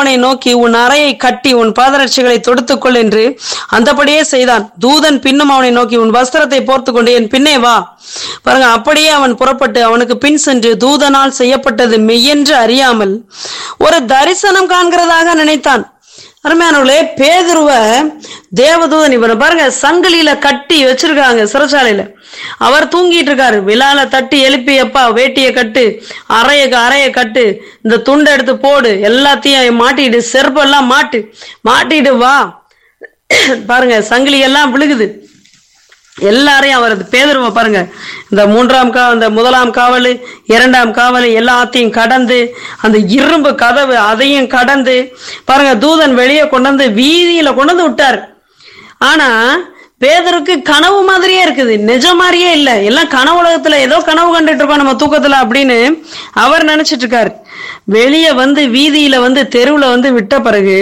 அவனை நோக்கி உன் அறையை கட்டி உன் பாதரட்சிகளை தொடுத்துக்கொள் என்று அந்தபடியே செய்தான் தூதன் பின்னும் அவனை நோக்கி உன் வஸ்திரத்தை போர்த்துக் கொண்டு என் பின்னே வா பாருங்க அப்படியே அவன் புறப்பட்டு அவனுக்கு பின் சென்று தூதனால் செய்யப்பட்டது மெய்யென்று அறியாமல் ஒரு தரிசனம் காண்கிறதாக நினைத்தான் அருமையானவர்களே பேதுருவ தேவதூதன் இவனை பாருங்க சங்கிலியில கட்டி வச்சிருக்காங்க சிறைச்சாலையில அவர் தூங்கிட்டு இருக்காரு விழால தட்டி எழுப்பி எப்பா வேட்டிய கட்டு அறைய அறைய கட்டு இந்த துண்டை எடுத்து போடு எல்லாத்தையும் மாட்டிட்டு செருப்பெல்லாம் மாட்டு மாட்டிட்டு வா பாருங்க சங்கிலி எல்லாம் விழுகுது எல்லாரையும் அவர் பேதருவ பாருங்க இந்த மூன்றாம் கா அந்த முதலாம் காவல் இரண்டாம் காவல் எல்லாத்தையும் கடந்து அந்த இரும்பு கதவு அதையும் கடந்து பாருங்க தூதன் வெளியே கொண்டு வந்து வீதியில கொண்டு வந்து விட்டார் ஆனா பேதருக்கு கனவு மாதிரியே இருக்குது நிஜ மாதிரியே இல்ல எல்லாம் கனவு உலகத்துல ஏதோ கனவு கண்டுட்டு இருக்கோம் நம்ம தூக்கத்துல அப்படின்னு அவர் நினைச்சிட்டு இருக்காரு வெளியே வந்து வீதியில வந்து தெருவுல வந்து விட்ட பிறகு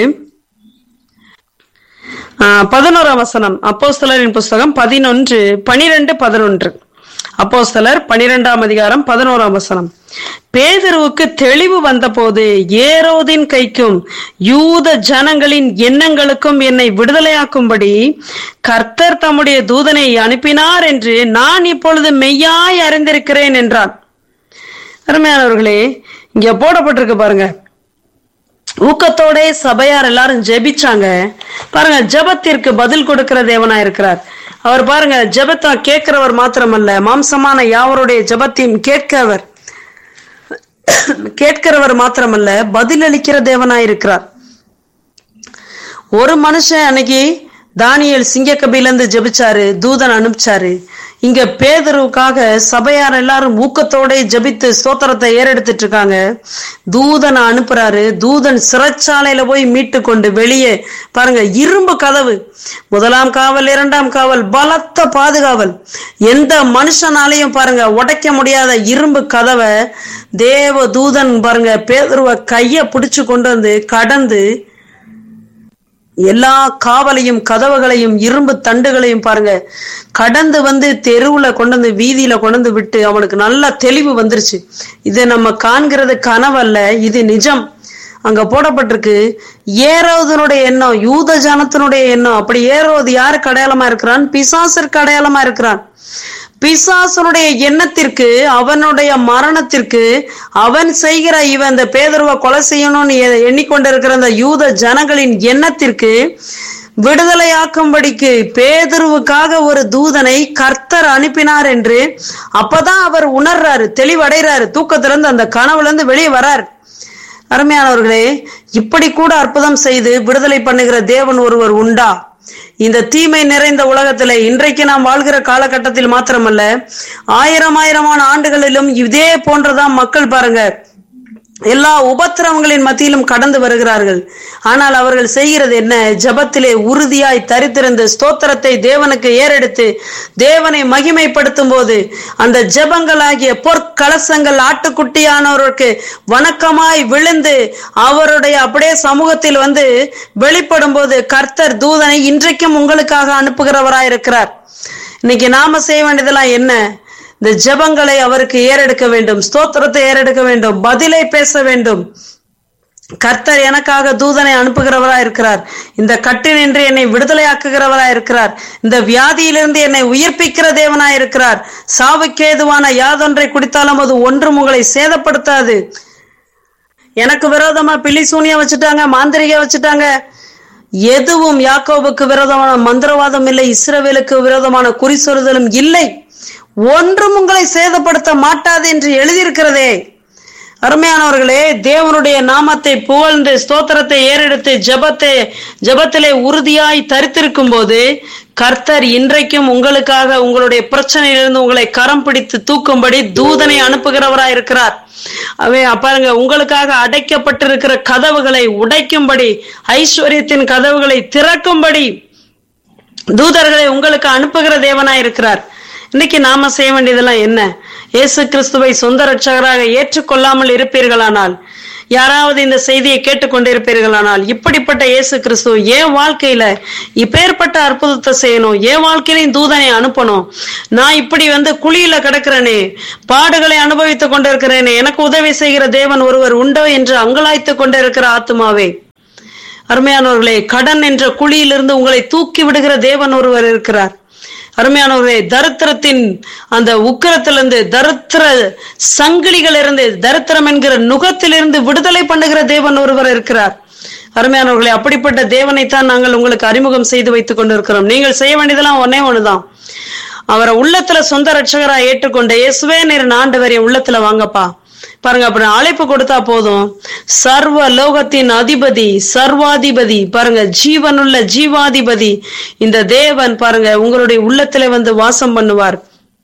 ஆஹ் பதினோராம் வசனம் அப்போஸ்தலரின் புஸ்தகம் பதினொன்று பனிரெண்டு பதினொன்று அப்போஸ்தலர் பனிரெண்டாம் அதிகாரம் பதினோராம் வசனம் பேதருவுக்கு தெளிவு வந்தபோது ஏரோதின் கைக்கும் யூத ஜனங்களின் எண்ணங்களுக்கும் என்னை விடுதலையாக்கும்படி கர்த்தர் தம்முடைய தூதனை அனுப்பினார் என்று நான் இப்பொழுது மெய்யாய் அறிந்திருக்கிறேன் என்றான் அருமையானவர்களே இங்க போடப்பட்டிருக்கு பாருங்க ஊக்கத்தோட சபையார் எல்லாரும் ஜெபிச்சாங்க பாருங்க ஜெபத்திற்கு பதில் கொடுக்கிற தேவனா இருக்கிறார் அவர் பாருங்க ஜெபத்தை கேட்கிறவர் மாத்திரமல்ல மாம்சமான யாவருடைய ஜெபத்தையும் கேட்கிறவர் கேட்கிறவர் மாத்திரமல்ல பதில் அளிக்கிற தேவனா இருக்கிறார் ஒரு மனுஷன் அன்னைக்கு தானியல் சிங்கக்கபில இருந்து ஜெபிச்சாரு தூதன் அனுப்பிச்சாரு இங்க பேதருவுக்காக சபையார் எல்லாரும் ஊக்கத்தோட ஜெபித்து ஸ்தோத்திரத்தை ஏறெடுத்துட்டு இருக்காங்க தூதனை அனுப்புறாரு தூதன் சிறைச்சாலையில போய் மீட்டு கொண்டு வெளியே பாருங்க இரும்பு கதவு முதலாம் காவல் இரண்டாம் காவல் பலத்த பாதுகாவல் எந்த மனுஷனாலையும் பாருங்க உடைக்க முடியாத இரும்பு கதவை தேவ தூதன் பாருங்க பேதருவ கைய பிடிச்சு கொண்டு வந்து கடந்து எல்லா காவலையும் கதவுகளையும் இரும்பு தண்டுகளையும் பாருங்க கடந்து வந்து தெருவுல கொண்டு வந்து வீதியில கொண்டு வந்து விட்டு அவனுக்கு நல்ல தெளிவு வந்துருச்சு இது நம்ம காண்கிறது கனவல்ல இது நிஜம் அங்க போடப்பட்டிருக்கு ஏரோதனுடைய எண்ணம் யூத ஜனத்தினுடைய எண்ணம் அப்படி ஏரோது யாருக்கு அடையாளமா இருக்கிறான் பிசாசிற்கு அடையாளமா இருக்கிறான் பிசாசனுடைய எண்ணத்திற்கு அவனுடைய மரணத்திற்கு அவன் செய்கிற இவன் இந்த பேதருவை கொலை செய்யணும்னு எ- எண்ணிக்கொண்டிருக்கிற அந்த யூத ஜனங்களின் எண்ணத்திற்கு விடுதலையாக்கும்படிக்கு பேதுருவுக்காக ஒரு தூதனை கர்த்தர் அனுப்பினார் என்று அப்பதான் அவர் உணர்றாரு தெளிவடைறாரு தூக்கத்திலிருந்து அந்த கனவுல இருந்து வெளியே வரார் அருமையானவர்களே இப்படி கூட அற்புதம் செய்து விடுதலை பண்ணுகிற தேவன் ஒருவர் உண்டா இந்த தீமை நிறைந்த உலகத்திலே இன்றைக்கு நாம் வாழ்கிற காலகட்டத்தில் மாத்திரமல்ல ஆயிரம் ஆயிரமான ஆண்டுகளிலும் இதே போன்றதான் மக்கள் பாருங்க எல்லா உபத்திரவங்களின் மத்தியிலும் கடந்து வருகிறார்கள் ஆனால் அவர்கள் செய்கிறது என்ன ஜெபத்திலே உறுதியாய் தரித்திருந்து ஸ்தோத்திரத்தை தேவனுக்கு ஏறெடுத்து தேவனை மகிமைப்படுத்தும் போது அந்த ஜெபங்களாகிய பொற்கலசங்கள் ஆட்டுக்குட்டியானவருக்கு வணக்கமாய் விழுந்து அவருடைய அப்படியே சமூகத்தில் வந்து வெளிப்படும் போது கர்த்தர் தூதனை இன்றைக்கும் உங்களுக்காக அனுப்புகிறவராய் இருக்கிறார் இன்னைக்கு நாம செய்ய வேண்டியதெல்லாம் என்ன இந்த ஜெபங்களை அவருக்கு ஏறெடுக்க வேண்டும் ஸ்தோத்திரத்தை ஏறெடுக்க வேண்டும் பதிலை பேச வேண்டும் கர்த்தர் எனக்காக தூதனை அனுப்புகிறவரா இருக்கிறார் இந்த கட்டினின்று என்னை விடுதலையாக்குகிறவரா இருக்கிறார் இந்த வியாதியிலிருந்து என்னை உயிர்ப்பிக்கிற தேவனா இருக்கிறார் சாவுக்கேதுவான யாதொன்றை குடித்தாலும் அது ஒன்றும் உங்களை சேதப்படுத்தாது எனக்கு விரோதமா பில்லி சூனியம் வச்சுட்டாங்க மாந்திரிக வச்சுட்டாங்க எதுவும் யாக்கோபுக்கு விரோதமான மந்திரவாதம் இல்லை இஸ்ரவேலுக்கு விரோதமான குறி சொறுதலும் இல்லை ஒன்றும் உங்களை சேதப்படுத்த மாட்டாது என்று எழுதியிருக்கிறதே அருமையானவர்களே தேவனுடைய நாமத்தை புகழ்ந்து ஸ்தோத்திரத்தை ஏறெடுத்து ஜெபத்தை ஜெபத்திலே உறுதியாய் தரித்திருக்கும் போது கர்த்தர் இன்றைக்கும் உங்களுக்காக உங்களுடைய பிரச்சனையிலிருந்து உங்களை கரம் பிடித்து தூக்கும்படி தூதனை அனுப்புகிறவராய் இருக்கிறார் அவே பாருங்க உங்களுக்காக அடைக்கப்பட்டிருக்கிற கதவுகளை உடைக்கும்படி ஐஸ்வர்யத்தின் கதவுகளை திறக்கும்படி தூதர்களை உங்களுக்கு அனுப்புகிற தேவனாய் இருக்கிறார் இன்னைக்கு நாம செய்ய வேண்டியதெல்லாம் என்ன இயேசு கிறிஸ்துவை சொந்த ரட்சகராக ஏற்றுக்கொள்ளாமல் இருப்பீர்களானால் யாராவது இந்த செய்தியை கேட்டுக்கொண்டிருப்பீர்களானால் இப்படிப்பட்ட இயேசு கிறிஸ்து என் வாழ்க்கையில இப்பேற்பட்ட அற்புதத்தை செய்யணும் என் வாழ்க்கையிலையும் தூதனை அனுப்பணும் நான் இப்படி வந்து குழியில கிடக்கிறேனே பாடுகளை அனுபவித்துக் கொண்டிருக்கிறேனே எனக்கு உதவி செய்கிற தேவன் ஒருவர் உண்டோ என்று அங்கலாய்த்துக் கொண்டிருக்கிற ஆத்துமாவே அருமையானவர்களே கடன் என்ற குழியிலிருந்து உங்களை தூக்கி விடுகிற தேவன் ஒருவர் இருக்கிறார் அருமையானவர்களே தரித்திரத்தின் அந்த உக்கிரத்திலிருந்து தரித்திர சங்கிலிகள் இருந்து தரித்திரம் என்கிற நுகத்திலிருந்து விடுதலை பண்ணுகிற தேவன் ஒருவர் இருக்கிறார் அருமையானவர்களே அப்படிப்பட்ட தேவனைத்தான் நாங்கள் உங்களுக்கு அறிமுகம் செய்து வைத்துக் கொண்டிருக்கிறோம் நீங்கள் செய்ய வேண்டியதெல்லாம் ஒன்னே ஒண்ணுதான் அவரை உள்ளத்துல சொந்த ரட்சகரா ஏற்றுக்கொண்ட இயேசுவே நீர் ஆண்டவர் என் உள்ளத்துல வாங்கப்பா பாருங்க அப்படி அழைப்பு கொடுத்தா போதும் சர்வ லோகத்தின் அதிபதி சர்வாதிபதி பாருங்க ஜீவனுள்ள ஜீவாதிபதி இந்த தேவன் பாருங்க உங்களுடைய உள்ளத்துல வந்து வாசம் பண்ணுவார்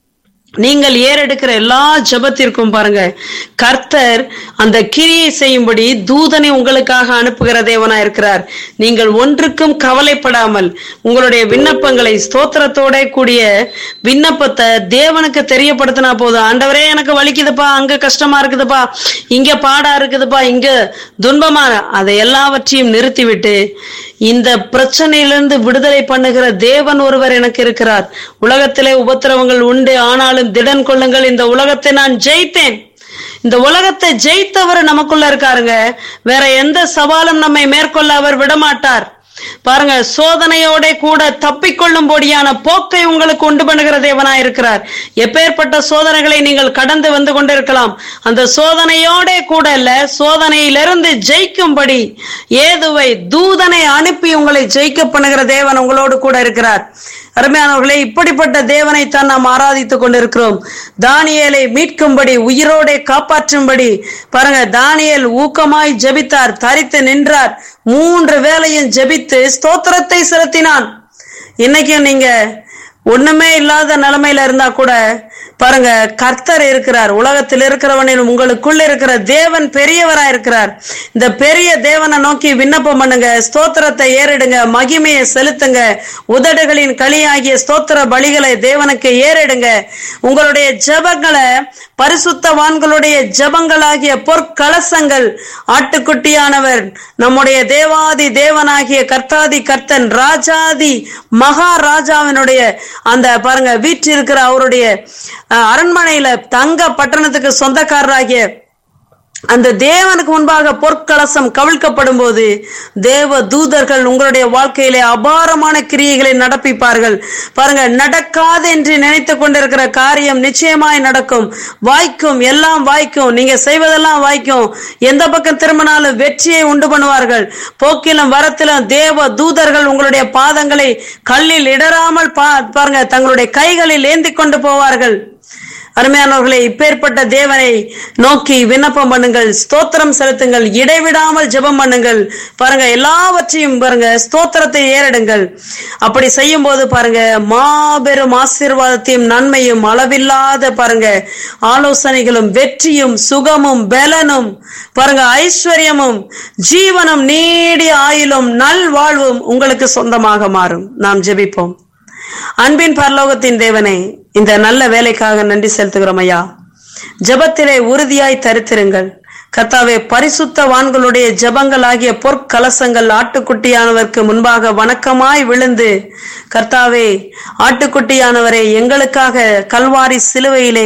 நீங்கள் ஏறெடுக்கிற எல்லா ஜபத்திற்கும் பாருங்க கர்த்தர் அந்த கிரியை செய்யும்படி தூதனை உங்களுக்காக அனுப்புகிற தேவனா இருக்கிறார் நீங்கள் ஒன்றுக்கும் கவலைப்படாமல் உங்களுடைய விண்ணப்பங்களை ஸ்தோத்திரத்தோட கூடிய விண்ணப்பத்தை தேவனுக்கு தெரியப்படுத்தினா போதும் ஆண்டவரே எனக்கு வலிக்குதுப்பா அங்க கஷ்டமா இருக்குதுப்பா இங்க பாடா இருக்குதுப்பா இங்க துன்பமா அதை எல்லாவற்றையும் நிறுத்திவிட்டு இந்த பிரச்சனையிலிருந்து விடுதலை பண்ணுகிற தேவன் ஒருவர் எனக்கு இருக்கிறார் உலகத்திலே உபத்திரவங்கள் உண்டு ஆனாலும் திடன் கொள்ளுங்கள் இந்த உலகத்தை நான் ஜெயித்தேன் இந்த உலகத்தை ஜெயித்தவர் நமக்குள்ள இருக்காருங்க வேற எந்த சவாலும் நம்மை மேற்கொள்ள அவர் விடமாட்டார் பாருங்க சோதனையோட கூட தப்பிக்கொள்ளும்படியான போக்கை உங்களுக்கு உண்டு பண்ணுகிற தேவனா இருக்கிறார் எப்பேற்பட்ட சோதனைகளை நீங்கள் கடந்து வந்து கொண்டிருக்கலாம் அந்த சோதனையோட கூட இல்ல சோதனையிலிருந்து ஜெயிக்கும்படி ஏதுவை தூதனை அனுப்பி உங்களை ஜெயிக்க பண்ணுகிற தேவன் உங்களோடு கூட இருக்கிறார் அருமையானவர்களே இப்படிப்பட்ட தேவனைத்தான் நாம் ஆராதித்துக் கொண்டிருக்கிறோம் தானியேலை மீட்கும்படி உயிரோடே காப்பாற்றும்படி பாருங்க தானியேல் ஊக்கமாய் ஜெபித்தார் தரித்து நின்றார் மூன்று வேளையும் ஜெபித்து ஸ்தோத்திரத்தை செலுத்தினான் இன்னைக்கும் நீங்க ஒண்ணுமே இல்லாத நிலைமையில இருந்தா கூட பாருங்க கர்த்தர் இருக்கிறார் உலகத்தில் இருக்கிறவனில் உங்களுக்குள்ள இருக்கிற தேவன் பெரியவரா இருக்கிறார் இந்த பெரிய தேவனை நோக்கி விண்ணப்பம் பண்ணுங்க ஸ்தோத்திரத்தை ஏறிடுங்க மகிமையை செலுத்துங்க உதடுகளின் களியாகிய ஸ்தோத்திர பலிகளை தேவனுக்கு ஏறிடுங்க உங்களுடைய ஜெபங்களை பரிசுத்தவான்களுடைய ஜெபங்களாகிய பொற்கலசங்கள் ஆட்டுக்குட்டியானவர் நம்முடைய தேவாதி தேவனாகிய கர்த்தாதி கர்த்தன் ராஜாதி மகாராஜாவினுடைய அந்த பாருங்க வீட்டில் இருக்கிற அவருடைய அஹ், அரண்மனையில தங்க பட்டணத்துக்கு சொந்தக்காரராகிய அந்த தேவனுக்கு முன்பாக பொற்கலசம் கவிழ்க்கப்படும் போது தேவ தூதர்கள் உங்களுடைய வாழ்க்கையிலே அபாரமான கிரியைகளை நடப்பிப்பார்கள் பாருங்க நடக்காது என்று நினைத்து கொண்டிருக்கிற காரியம் நிச்சயமாய் நடக்கும் வாய்க்கும் எல்லாம் வாய்க்கும் நீங்க செய்வதெல்லாம் வாய்க்கும் எந்த பக்கம் திரும்பினாலும் வெற்றியை உண்டு பண்ணுவார்கள் போக்கிலும் வரத்திலும் தேவ தூதர்கள் உங்களுடைய பாதங்களை கல்லில் இடராமல் பா பாருங்க தங்களுடைய கைகளில் ஏந்தி கொண்டு போவார்கள் அருமையானவர்களே இப்பேற்பட்ட தேவனை நோக்கி விண்ணப்பம் பண்ணுங்கள் ஸ்தோத்திரம் செலுத்துங்கள் இடைவிடாமல் ஜெபம் பண்ணுங்கள் பாருங்க எல்லாவற்றையும் பாருங்க ஸ்தோத்திரத்தை ஏறிடுங்கள் அப்படி செய்யும் போது பாருங்க மாபெரும் ஆசீர்வாதத்தையும் நன்மையும் அளவில்லாத பாருங்க ஆலோசனைகளும் வெற்றியும் சுகமும் பலனும் பாருங்க ஐஸ்வர்யமும் ஜீவனும் நீடிய ஆயுளும் நல்வாழ்வும் உங்களுக்கு சொந்தமாக மாறும் நாம் ஜெபிப்போம் அன்பின் பரலோகத்தின் தேவனே இந்த நல்ல வேலைக்காக நன்றி செலுத்துகிறோம் ஐயா ஜெபத்திலே உறுதியாய் தரித்திருங்கள் கர்த்தாவே பரிசுத்தவான்களுடைய ஜெபங்கள் ஆகிய பொற்கலசங்கள் ஆட்டுக்குட்டியானவருக்கு முன்பாக வணக்கமாய் விழுந்து கர்த்தாவே ஆட்டுக்குட்டியானவரை எங்களுக்காக கல்வாரி சிலுவையிலே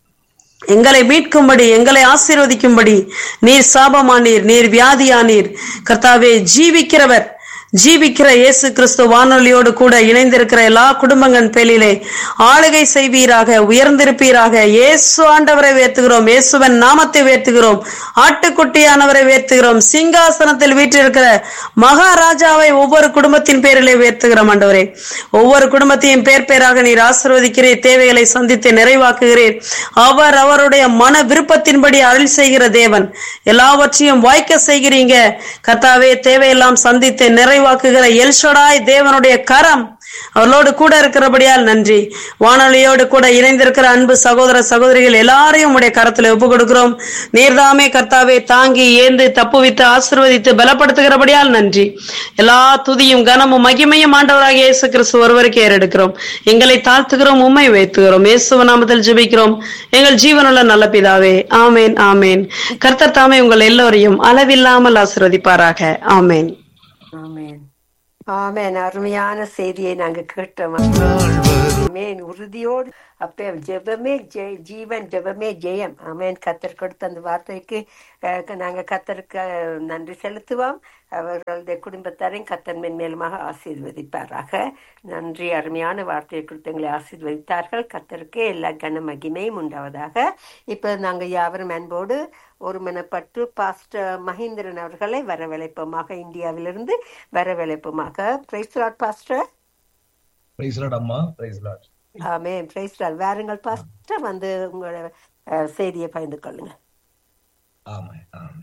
எங்களை மீட்கும்படி எங்களை ஆசீர்வதிக்கும்படி நீர் சாபமானீர் நீர் வியாதியானீர் கர்த்தாவே ஜீவிக்கிறவர் ஜீவிக்கிற இயேசு கிறிஸ்து வானொலியோடு கூட இணைந்திருக்கிற எல்லா குடும்பங்கள் பேரிலே ஆளுகை செய்வீராக உயர்ந்திருப்பீராக இயேசு ஆண்டவரை வேத்துகிறோம் இயேசுவன் நாமத்தை வேத்துகிறோம் ஆட்டுக்குட்டியானவரை வேத்துகிறோம் சிங்காசனத்தில் வீற்றிருக்கிற மகாராஜாவை ஒவ்வொரு குடும்பத்தின் பேரிலே வேத்துகிறோம் ஆண்டவரே ஒவ்வொரு குடும்பத்தையும் பேர் பேராக நீர் ஆசீர்வதிக்கிறீர் தேவைகளை சந்தித்து நிறைவாக்குகிறீர் அவர் அவருடைய மன விருப்பத்தின்படி அருள் செய்கிற தேவன் எல்லாவற்றையும் வாய்க்க செய்கிறீங்க கர்த்தாவே தேவையெல்லாம் சந்தித்து நிறைவாக்குகிற எல்ஷடாய் தேவனுடைய கரம் அவர்களோடு கூட இருக்கிறபடியால் நன்றி வானொலியோடு கூட இணைந்திருக்கிற அன்பு சகோதர சகோதரிகள் எல்லாரையும் உடைய கரத்துல ஒப்பு கொடுக்கிறோம் நீர்தாமே கர்த்தாவே தாங்கி ஏந்து தப்புவித்து ஆசிர்வதித்து பலப்படுத்துகிறபடியால் நன்றி எல்லா துதியும் கனமும் மகிமையும் ஆண்டவராக இயேசு கிறிஸ்து ஒருவருக்கு ஏறெடுக்கிறோம் எங்களை தாழ்த்துகிறோம் உண்மை வைத்துகிறோம் இயேசுவ நாமத்தில் ஜெபிக்கிறோம் எங்கள் ஜீவனுள்ள நல்ல பிதாவே ஆமேன் ஆமேன் கர்த்தர் தாமே உங்கள் எல்லோரையும் அளவில்லாமல் ஆசிர்வதிப்பாராக ஆமேன் ஆமென் ஆமென் அருமையான செய்தியை நாங்க கேட்டோம் ஆமென் உறுதியோடு அப்ப ஜெபமே ஜெய ஜீவன் ஜெபமே ஜெயம் ஆமென் கத்தர் கொடுத்த அந்த வார்த்தைக்கு அஹ், நாங்க கத்தருக்கு அஹ், நன்றி செலுத்துவோம் அவர்களுடைய குடும்பத்தாரையும் கத்தன் மென்மேலுமாக ஆசீர்வதிப்பாராக நன்றி அருமையான வார்த்தையை கொடுத்து எங்களை ஆசீர்வதித்தார்கள் கத்தருக்கு எல்லா கன மகிமையும் உண்டாவதாக இப்போ நாங்கள் யாவரும் அன்போடு ஒருமனப்பட்டு பாஸ்டர் மகேந்திரன் அவர்களை வரவழைப்போமாக இந்தியாவிலிருந்து வரவழைப்போமாக praise Lord pastor praise Lord அம்மா பிரைஸ் லார்ட் ஆமே பிரைஸ் லாட் வாருங்கள் பாஸ்டர் வந்து உங்களோட அஹ், செய்தியை பகிர்ந்து கொள்ளுங்க ஆமா ஆமா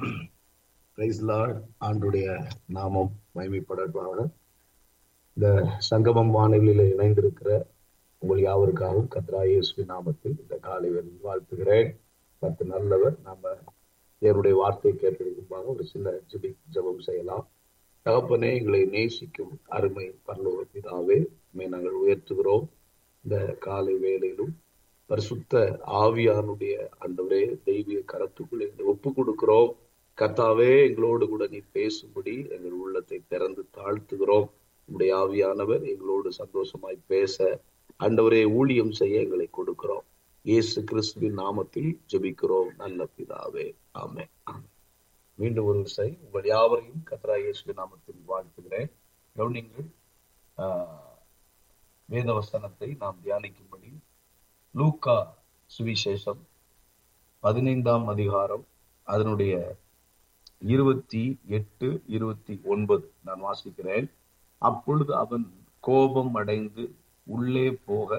பிரைஸ் லார்ட் ஆண்டுடைய நாமம் மகிமைப்படட்பாக இந்த சங்கமம் வானொலியில இணைந்திருக்கிற உங்கள் யாவருக்காகவும் கத்ரா இயேசு நாமத்தில் இந்த காலை வேளையில் வாழ்த்துகிறேன் பத்து நல்லவர் நாம தேவனுடைய வார்த்தை கேட்பதற்காக ஒரு சின்ன ஜெபி ஜெபம் செய்யலாம் தகப்பனே எங்களை நேசிக்கும் அருமை பரலோக பிதாவே உம்மை நாங்கள் உயர்த்துகிறோம் இந்த காலை வேளையிலும் பரிசுத்த ஆவியானுடைய ஆண்டவரே தெய்வீக கரத்துக்குள் எங்களை ஒப்பு கொடுக்கிறோம் கர்த்தாவே எங்களோடு கூட நீ பேசும்படி எங்கள் உள்ளத்தை திறந்து தாழ்த்துகிறோம் உடைய ஆவியானவர் எங்களோடு சந்தோஷமாய் பேச ஆண்டவரே ஊழியம் செய்ய எங்களை கொடுக்கிறோம் இயேசு கிறிஸ்துவின் நாமத்தில் ஜெபிக்கிறோம் நல்ல பிதாவே ஆமே மீண்டும் ஒரு விசை உங்கள் யாவரையும் கத்ரா இயேசு நாமத்தில் வாழ்த்துகிறேன் கவனிங்கள் ஆஹ், வேத வசனத்தை நாம் தியானிக்கும்படி லூக்கா சுவிசேஷம் பதினைந்தாம் அதிகாரம் அதனுடைய இருபத்தி எட்டு இருபத்தி ஒன்பது நான் வாசிக்கிறேன் அப்பொழுது அவன் கோபம் அடைந்து உள்ளே போக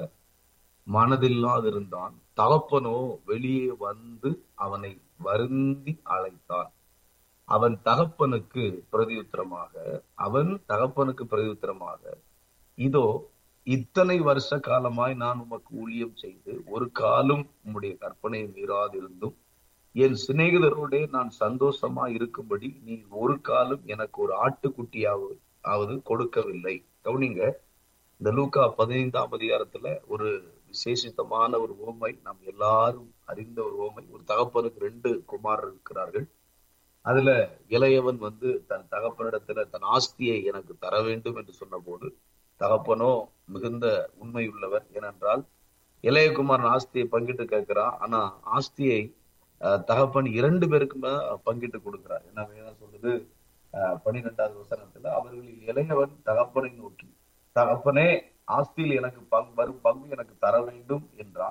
மனதில்லாதிருந்தான் தகப்பனோ வெளியே வந்து அவனை வருந்தி அழைத்தான் அவன் தகப்பனுக்கு பிரதியுத்தரமாக அவன் தகப்பனுக்கு பிரதியுத்தரமாக இதோ இத்தனை வருஷ காலமாய் நான் உமக்கு ஊழியம் செய்து ஒரு காலும் உம்முடைய கற்பனையை மீறாதிருந்தும் என் சிநேகிதரோடே நான் சந்தோஷமா இருக்கும்படி நீ ஒரு காலம் எனக்கு ஒரு ஆட்டுக்குட்டியாவது ஆவது கொடுக்கவில்லை கவுனிங்க இந்த லூக்கா பதினைந்தாம் அதிகாரத்துல ஒரு விசேஷித்தமான ஒரு ஓமை நாம் எல்லாரும் அறிந்த ஒரு ஓமை ஒரு தகப்பனுக்கு ரெண்டு குமாரர் இருக்கிறார்கள் அதுல இளையவன் வந்து தன் தகப்பனிடத்துல தன் ஆஸ்தியை எனக்கு தர வேண்டும் என்று சொன்னபோது தகப்பனோ மிகுந்த உண்மையுள்ளவர் ஏனென்றால் இளையகுமாரன் ஆஸ்தியை பங்கிட்டு கேட்கிறான் ஆனா ஆஸ்தியை அஹ், தகப்பன் இரண்டு பேருக்குமே பங்கிட்டு கொடுக்கிறார் என்ன வேதம் சொல்லுது அஹ், பன்னிரெண்டாவது வசனத்துல அவர்களில் இளையவன் தகப்பனை நோக்கி தகப்பனே ஆஸ்தியில் எனக்கு பங்கு வரும் பங்கு எனக்கு தர வேண்டும் என்றான்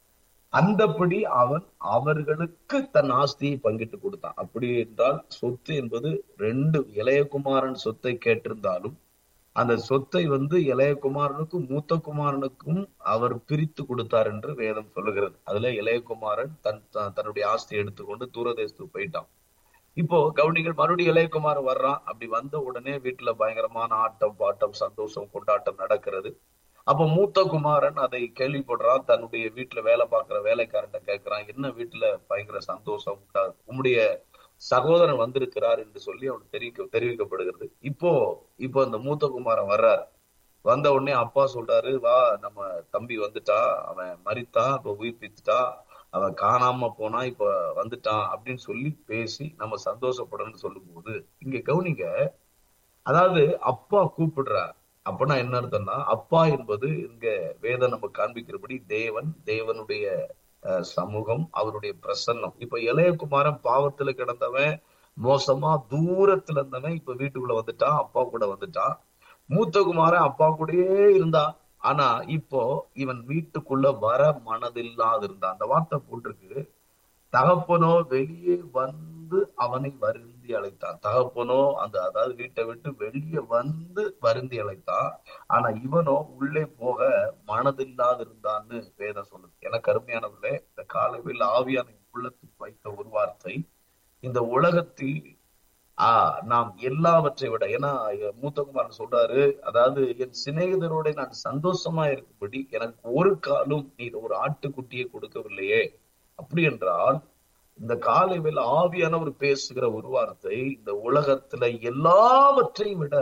அந்தபடி அவன் அவர்களுக்கு தன் ஆஸ்தியை பங்கிட்டு கொடுத்தான் அப்படி என்றால் சொத்து என்பது ரெண்டு இளையகுமாரன் சொத்தை கேட்டிருந்தாலும் அந்த சொத்தை வந்து இளையகுமாரனுக்கும் மூத்த குமாரனுக்கும் அவர் பிரித்து கொடுத்தார் என்று வேதம் சொல்லுகிறது அதுல இளையகுமாரன் தன் த- தன்னுடைய ஆஸ்தியை எடுத்துக்கொண்டு தூரதேசத்துக்கு போயிட்டான் இப்போ கவுனிகள் மறுபடியும் இளையகுமாரன் வர்றான் அப்படி வந்த உடனே வீட்டுல பயங்கரமான ஆட்டம் பாட்டம் சந்தோஷம் கொண்டாட்டம் நடக்கிறது அப்ப மூத்த குமாரன் அதை கேள்விப்படுறான் தன்னுடைய வீட்டுல வேலை பார்க்கிற வேலைக்காரன்ட்ட கேட்கிறான் என்ன வீட்டுல பயங்கர சந்தோஷம் உண்டா- உம்முடைய சகோதரன் வந்திருக்கிறார் என்று சொல்லி அவனுக்கு தெரிவிக்க தெரிவிக்கப்படுகிறது இப்போ இப்போ அந்த மூத்த குமாரன் வர்றார் வந்த உடனே அப்பா சொல்றாரு வா நம்ம தம்பி வந்துட்டான் அவன் மரித்தான் இப்ப உயிர்ப்பித்துட்டான் அவன் காணாம போனா இப்ப வந்துட்டான் அப்படின்னு சொல்லி பேசி நம்ம சந்தோஷப்படணும்னு சொல்லும்போது இங்க கவுனிங்க அதாவது அப்பா கூப்பிடுறார் அப்பனா என்ன அர்த்தம்னா அப்பா என்பது இங்க வேதம் நம்ம காண்பிக்கிறபடி தேவன் தேவனுடைய அஹ், சமூகம் அவருடைய பிரசன்னம் இப்ப இளையகுமாரன் பாவத்துல கிடந்தவன் மோசமா தூரத்துல இருந்தவன் இப்ப வீட்டுக்குள்ள வந்துட்டான் அப்பா கூட வந்துட்டான் மூத்த குமாரன் அப்பா கூடயே இருந்தான் ஆனா இப்போ இவன் வீட்டுக்குள்ள வர மனதில்லாது இருந்தான் அந்த வார்த்தை போட்டிருக்கு தகப்பனோ வெளியே வந்து அவனை வருந்தி அழைத்தான் தகப்பனோ அந்த அதாவது வீட்டை விட்டு வெளியே வந்து வருந்தி அழைத்தான் ஆனா இவனோ உள்ளே போக மனதில்லாது இருந்தான்னு வேதம் சொல்லுது எனக்கு அருமையானவர்களே இந்த காலவில் ஆவியான என் உள்ளத்துக்கு வைத்த ஒரு வார்த்தை இந்த உலகத்தில் ஆஹ் நாம் எல்லாவற்றை விட ஏன்னா மூத்தகுமாரன் சொல்றாரு அதாவது என் சிநேகிதரோட நான் சந்தோஷமா இருக்கும்படி எனக்கு ஒரு காலும் நீர் ஒரு ஆட்டுக்குட்டியை கொடுக்கவில்லையே அப்படி என்றால் இந்த காலை வேளை ஆவியானவர் பேசுகிற ஒரு வார்த்தை இந்த உலகத்துல எல்லாவற்றையும் விட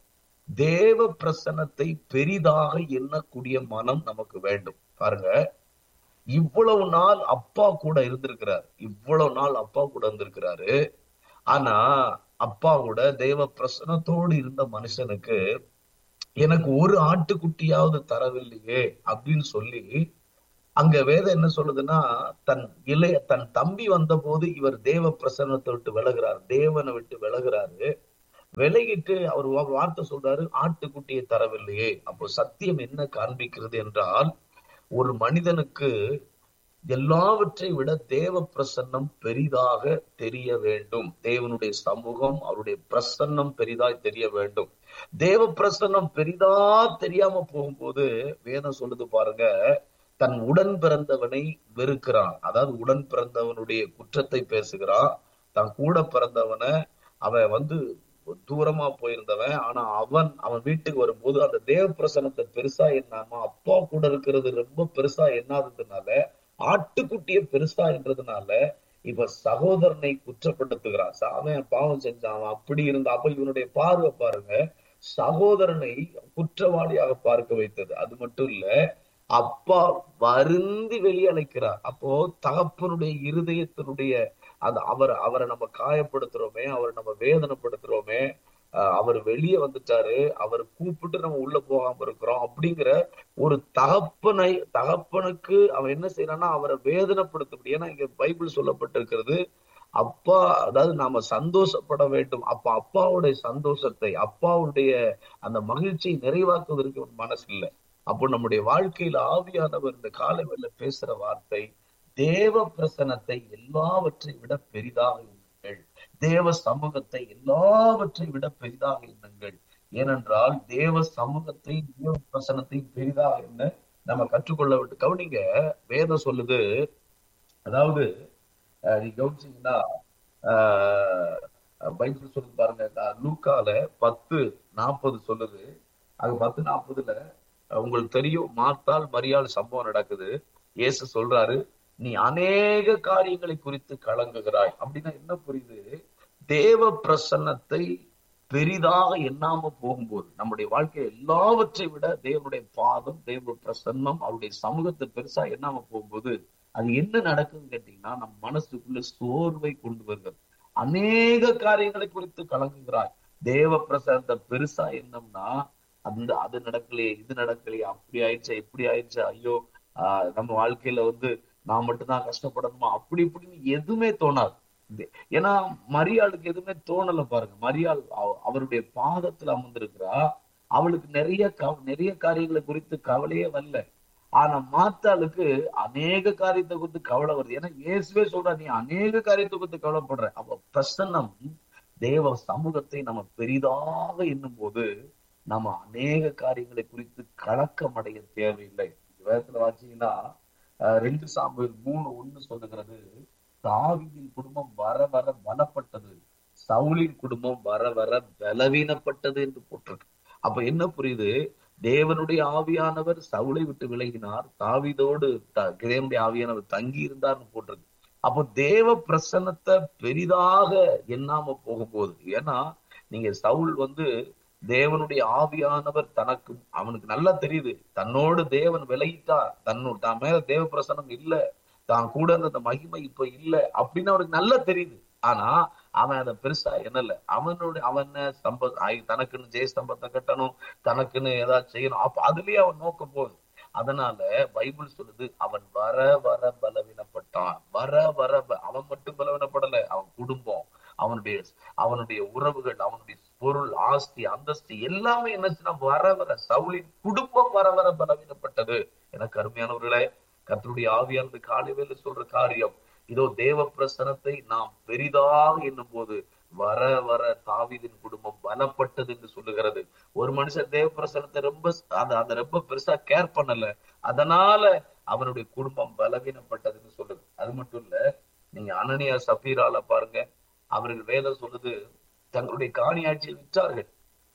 தேவ பிரசன்னத்தை பெரிதாக எண்ணக்கூடிய மனம் நமக்கு வேண்டும் பாருங்க இவ்வளவு நாள் அப்பா கூட இருந்திருக்கிறார் இவ்வளவு நாள் அப்பா கூட இருந்திருக்கிறாரு ஆனா அப்பா கூட தேவ பிரசனத்தோடு இருந்த மனுஷனுக்கு எனக்கு ஒரு ஆட்டுக்குட்டியாவது தரவில்லையே அப்படின்னு சொல்லி அங்க வேதம் என்ன சொல்லுதுன்னா தன் இளைய தன் தம்பி வந்த போது இவர் தேவ பிரசன்னத்தை விட்டு விலகுறார் தேவனை விட்டு விலகுறாரு விலகிட்டு அவர் வா- வார்த்தை சொல்றாரு ஆட்டுக்குட்டியை தரவில்லையே அப்போ சத்தியம் என்ன காண்பிக்கிறது என்றால் ஒரு மனிதனுக்கு எல்லாவற்றை விட தேவ பிரசன்னம் பெரிதாக தெரிய வேண்டும் தேவனுடைய சமூகம் அவருடைய பிரசன்னம் பெரிதாய் தெரிய வேண்டும் தேவ பிரசன்னம் பெரிதா தெரியாம போகும்போது வேதம் சொல்லுது பாருங்க தன் உடன் பிறந்தவனை வெறுக்கிறான் அதாவது உடன் பிறந்தவனுடைய குற்றத்தை பேசுகிறான் தன் கூட பிறந்தவனை அவன் வந்து தூரமா போயிருந்தவன் ஆனா அவன் அவன் வீட்டுக்கு வரும்போது அந்த தேவ பிரசனத்தை பெருசா எண்ணாம அப்பா கூட இருக்கிறது ரொம்ப பெருசா எண்ணாததுனால ஆட்டுக்குட்டிய பெருசா என்றதுனால இப்ப சகோதரனை குற்றப்படுத்துகிறான் ச- அவன் பாவம் செஞ்சான் அவன் அப்படி இருந்தா அப்ப இவனுடைய பார்வை பாருங்க சகோதரனை குற்றவாளியாக பார்க்க வைத்தது அது மட்டும் இல்ல அப்பா வருந்தி வெளியே அழைக்கிறார் அப்போ தகப்பனுடைய இருதயத்தினுடைய அந்த அவர் அவரை நம்ம காயப்படுத்துறோமே அவரை நம்ம வேதனைப்படுத்துறோமே அஹ் அவர் வெளியே வந்துட்டாரு அவர் கூப்பிட்டு நம்ம உள்ள போகாம இருக்கிறோம் அப்படிங்கிற ஒரு தகப்பனை தகப்பனுக்கு அவன் என்ன செய்யறான்னா அவரை வேதனைப்படுத்த ஏன்னா இங்க பைபிள் சொல்லப்பட்டிருக்கிறது அப்பா அதாவது நாம சந்தோஷப்பட வேண்டும் அப்ப அப்பாவுடைய சந்தோஷத்தை அப்பாவுடைய அந்த மகிழ்ச்சியை நிறைவாக்குவதற்கு ஒரு மனசு இல்லை அப்போ நம்முடைய வாழ்க்கையில ஆவியானவர் இந்த காலவெல்ல பேசுற வார்த்தை தேவ பிரசனத்தை எல்லாவற்றை விட பெரிதாக எண்ணுங்கள் தேவ சமூகத்தை எல்லாவற்றை விட பெரிதாக எண்ணுங்கள் ஏனென்றால் தேவ சமூகத்தை தேவ பிரசனத்தை பெரிதாக என்ன நம்ம கற்றுக்கொள்ள விட்டு கவனிங்க வேதம் சொல்லுது அதாவது அஹ், நீ கவனிச்சீங்கன்னா ஆஹ், பைபிள் சொல்லுது பாருங்க அஹ், லூக்கால பத்து நாற்பது சொல்லுது அது பத்து நாற்பதுல உங்களுக்கு தெரியும் மார்த்தால் மரியாள் சம்பவம் நடக்குது இயேசு சொல்றாரு நீ அநேக காரியங்களை குறித்து கலங்குகிறாய் அப்படின்னா என்ன புரியுது தேவ பிரசன்னத்தை பெரிதாக எண்ணாம போகும்போது நம்முடைய வாழ்க்கை எல்லாவற்றை விட தேவனுடைய பாதம் தேவ பிரசன்னம் அவருடைய சமூகத்தை பெருசா எண்ணாம போகும்போது அது என்ன நடக்குதுன்னு கேட்டீங்கன்னா நம் மனசுக்குள்ள சோர்வை கொண்டு வருகிறது அநேக காரியங்களை குறித்து கலங்குகிறாய் தேவ பிரசனத்தை பெருசா எண்ணம்னா அந்த அது நடக்கலையே இது நடக்கலையே அப்படி ஆயிடுச்சா இப்படி ஆயிடுச்சா ஐயோ ஆஹ் நம்ம வாழ்க்கையில வந்து நான் மட்டும்தான் கஷ்டப்படணுமா அப்படி இப்படின்னு எதுவுமே தோணாது இது- ஏன்னா மரியாளுக்கு எதுவுமே தோணல பாருங்க மரியாள் அவ- அவருடைய பாதத்துல அமர்ந்திருக்கிறா அவளுக்கு நிறைய கவ நிறைய காரியங்களை குறித்து கவலையே வரல ஆனா மாத்தாளுக்கு அநேக காரியத்தை குறித்து கவலை வருது ஏன்னா இயேசுவே சொல்றா நீ அநேக காரியத்தை குறித்து கவலைப்படுற அப்ப பிரசன்னம் தேவ சமூகத்தை நம்ம பெரிதாக எண்ணும் போது நம்ம அநேக காரியங்களை குறித்து கலக்கம் அடைய தேவையில்லை வேதத்துல வாச்சீங்கன்னா அஹ், ரெண்டு சாமுவேல் மூணு ஒண்ணு சொல்லுகிறது தாவீதின் குடும்பம் வர வர பலப்பட்டது சவுலின் குடும்பம் வர வர பலவீனப்பட்டது என்று போட்டிருக்கு அப்ப என்ன புரியுது தேவனுடைய ஆவியானவர் சவுலை விட்டு விலகினார் தாவீதோடு த- தேவனுடைய ஆவியானவர் தங்கி இருந்தார்னு போட்டிருக்கு அப்போ தேவ பிரசன்னத்தை பெரிதாக எண்ணாம போகும்போது ஏன்னா நீங்க சவுல் வந்து தேவனுடைய ஆவியானவர் தனக்கு அவனுக்கு நல்லா தெரியுது தன்னோடு தேவன் விலகிட்டார் தன்னோட தான் மேல தேவ பிரசன்னம் இல்ல தான் கூட இருந்த அந்த மகிமை இப்ப இல்ல அப்படின்னு அவனுக்கு நல்லா தெரியுது ஆனா அவன் அதை பெருசா என்னல அவனோட அவன் சம்ப ஆய்- தனக்குன்னு ஜெய ஸ்தம்பத்தை கட்டணும் தனக்குன்னு ஏதாவது செய்யணும் அப்ப அதுலயே அவன் நோக்க போகுது அதனால பைபிள் சொல்லுது அவன் வர வர பலவீனப்பட்டான் வர வர ப- அவன் மட்டும் பலவீனப்படல அவன் குடும்பம் அவனுடைய அவனுடைய உறவுகள் அவனுடைய பொருள் ஆஸ்தி அந்தஸ்து எல்லாமே என்னச்சுன்னா வர வர சவுலின் குடும்பம் வர வர பலவீனப்பட்டது எனக்கு அருமையானவர்களே கர்த்தருடைய ஆவியானது காலைவேல சொல்ற காரியம் இதோ தேவ பிரசனத்தை நாம் பெரிதாக எண்ணும் போது வர வர தாவீதின் குடும்பம் பலப்பட்டது என்று சொல்லுகிறது ஒரு மனுஷன் தேவ பிரசனத்தை ரொம்ப அந்த அந்த ரொம்ப பெருசா கேர் பண்ணல அதனால அவனுடைய குடும்பம் பலவீனப்பட்டதுன்னு சொல்லுது அது மட்டும் இல்ல நீங்க அனனியா சபீரால பாருங்க அவர்கள் வேதம் சொல்லுது தங்களுடைய காணியாட்சியை விற்றார்கள்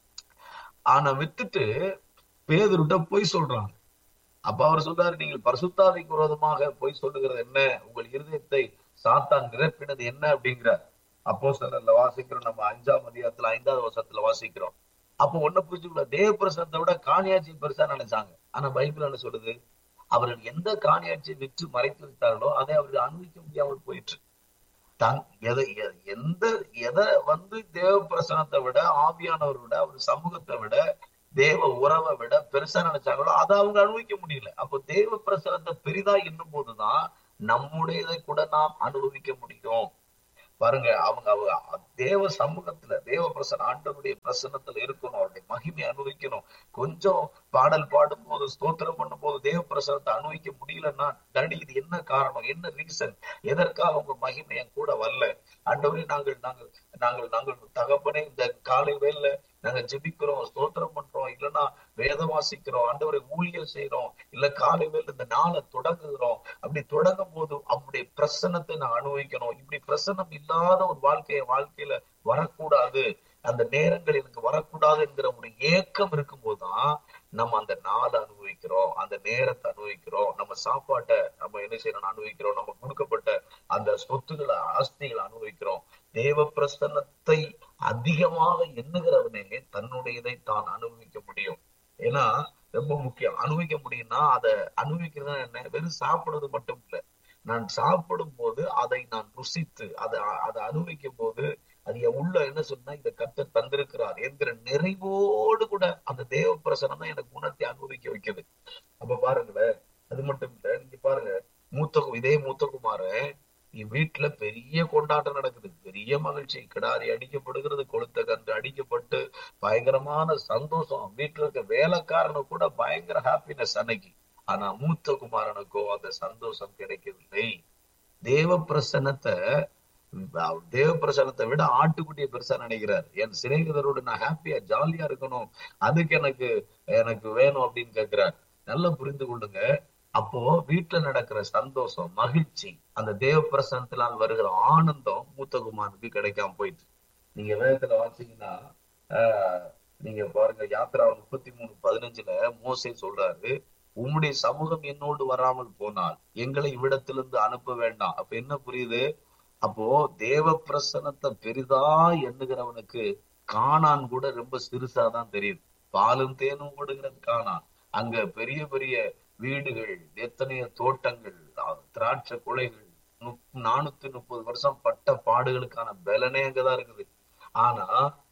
ஆனா வித்துட்டு பேதுருட்ட போய் சொல்றாங்க அப்ப அவர் சொல்றாரு நீங்கள் பரிசுத்தாவிக்கு விரோதமாக போய் சொல்லுகிறது என்ன உங்கள் இருதயத்தை சாத்தான் நிரப்பினது என்ன அப்படிங்கிறார் அப்போ சிலர்ல வாசிக்கிறோம் நம்ம அஞ்சாம் அதிகாரத்துல ஐந்தாவது வருஷத்துல வாசிக்கிறோம் அப்போ ஒண்ணு புரிஞ்சுக்கல தேவ பிரசனத்தை விட காணியாட்சி பெருசா நினைச்சாங்க ஆனா பைபிள் என்ன சொல்லுது அவர்கள் எந்த காணியாட்சியை விற்று மறைத்து வைத்தார்களோ அதை அவர்கள் அனுபவிக்க முடியாமல் போயிற்று தன் எதை எ- எந்த எதை வந்து தேவ பிரசனத்தை விட ஆவியானவரை விட அவர் சமூகத்தை விட தேவ உறவை விட பெருசா நினைச்சாங்களோ அதை அவங்க அனுபவிக்க முடியல அப்போ தேவ பிரசனத்தை பெரிதா எண்ணும் போதுதான் நம்முடையதை கூட நாம் அனுபவிக்க முடியும் பாருங்க அவங்க அவங்க தேவ சமூகத்துல தேவ பிரசன ஆண்டவருடைய பிரசன்னத்துல இருக்கணும் அவருடைய மகிமை அனுபவிக்கணும் கொஞ்சம் பாடல் பாடும் போது ஸ்தோத்திரம் பண்ணும் போது தேவ பிரசனத்தை அனுபவிக்க முடியலன்னா டாடி இது என்ன காரணம் என்ன ரீசன் எதற்காக உங்க மகிமை என் கூட வரல ஆண்டவரே நாங்கள் நாங்கள் நாங்கள் நாங்கள் தகப்பனே இந்த காலை வேலையில நாங்க ஜெபிக்கிறோம் ஸ்தோத்திரம் பண்றோம் இல்லைன்னா வேதம் வாசிக்கிறோம் ஆண்டவரை ஊழியர் செய்யறோம் இல்ல காலை வேலை இந்த நாளை தொடங்குகிறோம் அப்படி தொடங்கும் போது அவருடைய பிரசன்னத்தை நான் அனுபவிக்கணும் இப்படி பிரசன்னம் இல்லாத ஒரு வாழ்க்கைய வாழ்க்கையில வரக்கூடாது அந்த நேரங்கள் எனக்கு வரக்கூடாது என்கிற ஒரு ஏக்கம் இருக்கும்போதுதான் நம்ம அந்த நாளை அனுபவிக்கிறோம் அந்த நேரத்தை அனுபவிக்கிறோம் நம்ம சாப்பாட்டை நம்ம என்ன செய்யணும் அனுபவிக்கிறோம் நம்ம கொடுக்கப்பட்ட அந்த சொத்துக்களை ஆஸ்திகளை அனுபவிக்கிறோம் தேவ பிரசன்னத்தை அதிகமாக எண்ணுகிறவனே தன்னுடையதை தான் அனுபவிக்க முடியும் ஏன்னா ரொம்ப முக்கியம் அனுபவிக்க முடியும்னா அதை அனுபவிக்கிறது என்ன வெறும் சாப்பிடுறது மட்டும் இல்ல நான் சாப்பிடும் போது அதை நான் ருசித்து அதை அதை அனுபவிக்கும் போது அது என் உள்ள என்ன சொன்னா இதை கத்த தந்திருக்கிறார் என்கிற நிறைவோடு கூட அந்த தேவ பிரசனம் தான் எனக்கு குணத்தை அனுபவிக்க வைக்குது அப்ப பாருங்களேன் அது மட்டும் இல்ல நீங்க பாருங்க மூத்த இதே மூத்தகுமாரன் வீட்டுல பெரிய கொண்டாட்டம் நடக்குது பெரிய மகிழ்ச்சி கிடாரி அடிக்கப்படுகிறது கொளுத்த கன்று அடிக்கப்பட்டு பயங்கரமான சந்தோஷம் வீட்டுல இருக்க வேலைக்காரனு கூட பயங்கர ஹாப்பினஸ் அன்னைக்கு ஆனா மூத்த குமாரனுக்கோ அந்த சந்தோஷம் கிடைக்கவில்லை தேவ பிரசன்னத்தை தேவ பிரசனத்தை விட ஆட்டுக்குட்டியை பெருசா நினைக்கிறார் என் சிநேகிதரோடு நான் ஹாப்பியா ஜாலியா இருக்கணும் அதுக்கு எனக்கு எனக்கு வேணும் அப்படின்னு கேட்கிறார் நல்லா புரிந்து கொள்ளுங்க அப்போ வீட்டுல நடக்கிற சந்தோஷம் மகிழ்ச்சி அந்த தேவ பிரசனத்தினால் வருகிற ஆனந்தம் மூத்தகுமாருக்கு கிடைக்காம போயிட்டு நீங்க வேதத்துல வாசிங்கன்னா ஆஹ் நீங்க பாருங்க யாத்திரா முப்பத்தி மூணு பதினஞ்சுல மோசே சொல்றாரு உம்முடைய சமூகம் என்னோடு வராமல் போனால் எங்களை இவ்விடத்திலிருந்து அனுப்ப வேண்டாம் அப்ப என்ன புரியுது அப்போ தேவ பிரசனத்தை பெரிதா எண்ணுகிறவனுக்கு காணான் கூட ரொம்ப சிறுசாதான் தெரியுது பாலும் தேனும் ஓடுகிறது காணான் அங்க பெரிய பெரிய வீடுகள் எத்தனைய தோட்டங்கள் திராட்சை குலைகள் நானூத்தி முப்பது வருஷம் பட்ட பாடுகளுக்கான பலனே அங்கதான் இருக்குது ஆனா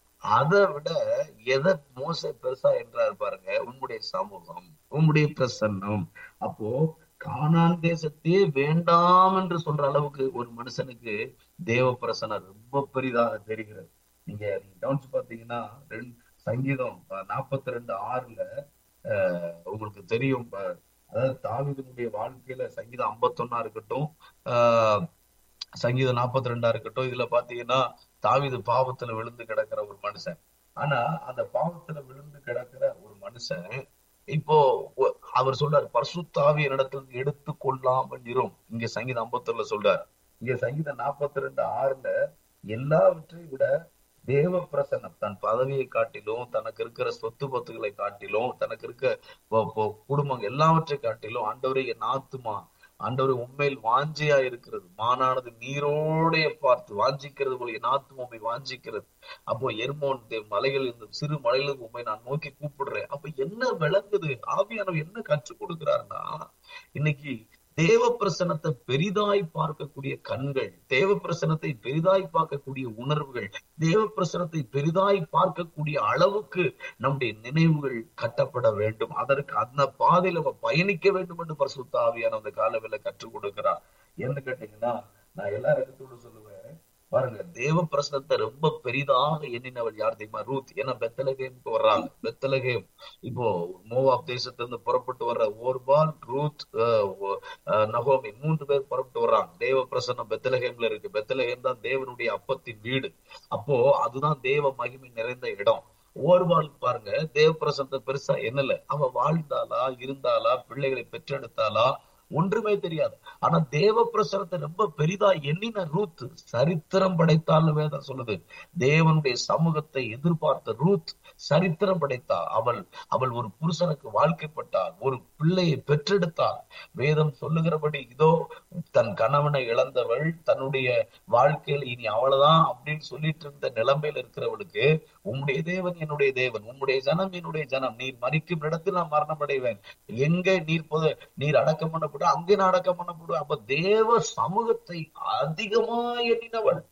அதை விட எதை மோச பெருசா என்றார் பாருங்க உம்முடைய சமூகம் உம்முடைய பிரசன்னம் அப்போ கானான் தேசத்தையே வேண்டாம் என்று சொல்ற அளவுக்கு ஒரு மனுஷனுக்கு தேவ பிரசனம் ரொம்ப பெரிதாக தெரிகிறது நீங்க நீங்க கவனிச்சு பாத்தீங்கன்னா ரெண்டு சங்கீதம் நாற்பத்தி ரெண்டு ஆறுல அஹ் உங்களுக்கு தெரியும் அதாவது தாவிதனுடைய வாழ்க்கையில சங்கீதம் ஐம்பத்தொன்னா இருக்கட்டும் ஆஹ் சங்கீதம் நாற்பத்தி ரெண்டா இருக்கட்டும் இதுல பாத்தீங்கன்னா தாவிது பாவத்துல விழுந்து கிடக்கிற ஒரு மனுஷன் ஆனா அந்த பாவத்துல விழுந்து கிடக்கிற ஒரு மனுஷன் இப்போ அவர் சொல்றாரு பர்சுத்தாவி இடத்துல எடுத்து கொள்ளாமல் இரும் இங்க சங்கீதம் ஐம்பத்தொன்னுல சொல்றாரு இங்க சங்கீதம் நாற்பத்தி ரெண்டு ஆறுல எல்லாவற்றையும் விட தேவ பிரசன்னம் தன் பதவியை காட்டிலும் தனக்கு இருக்கிற சொத்து பத்துகளை காட்டிலும் தனக்கு இருக்க குடும்பம் எல்லாவற்றை காட்டிலும் ஆண்டவரை என் ஆத்துமா ஆண்டவர் உண்மையில் வாஞ்சியா இருக்கிறது மானானது நீரோடைய பார்த்து வாஞ்சிக்கிறது போல என் ஆத்துமா உண்மை வாஞ்சிக்கிறது அப்போ எர்மோன் மலைகள் இந்த சிறு மலைகளுக்கு உண்மை நான் நோக்கி கூப்பிடுறேன் அப்ப என்ன விளங்குது ஆவியானவர் என்ன கற்றுக் கொடுக்கிறாருன்னா இன்னைக்கு தேவ பிரசனத்தை பெரிதாய் பார்க்கக்கூடிய கண்கள் தேவ பிரசனத்தை பெரிதாய் பார்க்கக்கூடிய உணர்வுகள் தேவ பிரசனத்தை பெரிதாய் பார்க்கக்கூடிய அளவுக்கு நம்முடைய நினைவுகள் கட்டப்பட வேண்டும் அதற்கு அந்த பாதையில நம்ம பயணிக்க வேண்டும் என்று பரிசுத்த ஆவியான அந்த காலவில கற்றுக் கொடுக்கிறார் என்ன கேட்டீங்கன்னா நான் எல்லா இடத்தோடு சொல்லுவேன் பாருங்க தேவ பிரசனத்தை ரொம்ப பெரிதாக எண்ணினவள் யார் தெரியுமா ரூத் ஏன்னா பெத்தலகேமுக்கு வர்றாங்க பெத்தலகேம் இப்போ மோவாப் தேசத்திலிருந்து புறப்பட்டு வர்ற ஓர்பால் ரூத் நகோமி மூன்று பேர் புறப்பட்டு வர்றாங்க தேவ பிரசன்னம் பெத்தலகேம்ல இருக்கு பெத்தலகேம் தான் தேவனுடைய அப்பத்தின் வீடு அப்போ அதுதான் தேவ மகிமை நிறைந்த இடம் ஓர்வாள் பாருங்க தேவ பிரசனத்தை பெருசா என்னல அவ வாழ்ந்தாளா இருந்தாளா பிள்ளைகளை பெற்றெடுத்தாளா ஒன்றுமே தெரியாது ஆனா தேவ பிரசனத்தை ரொம்ப பெரிதா எண்ணின ரூத் சரித்திரம் படைத்தால் வேதம் சொல்லுது தேவனுடைய சமூகத்தை எதிர்பார்த்த ரூத் சரித்திரம் படைத்தா அவள் அவள் ஒரு புருஷனுக்கு வாழ்க்கைப்பட்டாள் ஒரு பிள்ளையை பெற்றெடுத்தாள் வேதம் சொல்லுகிறபடி இதோ தன் கணவனை இழந்தவள் தன்னுடைய வாழ்க்கையில் இனி அவ்வளவுதான் அப்படின்னு சொல்லிட்டு இருந்த நிலைமையில இருக்கிறவளுக்கு உம்முடைய தேவன் என்னுடைய தேவன் உம்முடைய ஜனம் என்னுடைய ஜனம் நீர் மறிக்கும் இடத்தில் நான் மரணம் அடைவேன் எங்க நீர் பொது நீர் அடக்கம் பண்ணப்படும் அங்கே நான் அடக்கம் பண்ணப்படும் அப்ப தேவ சமூகத்தை அதிகமா எண்ணினவள்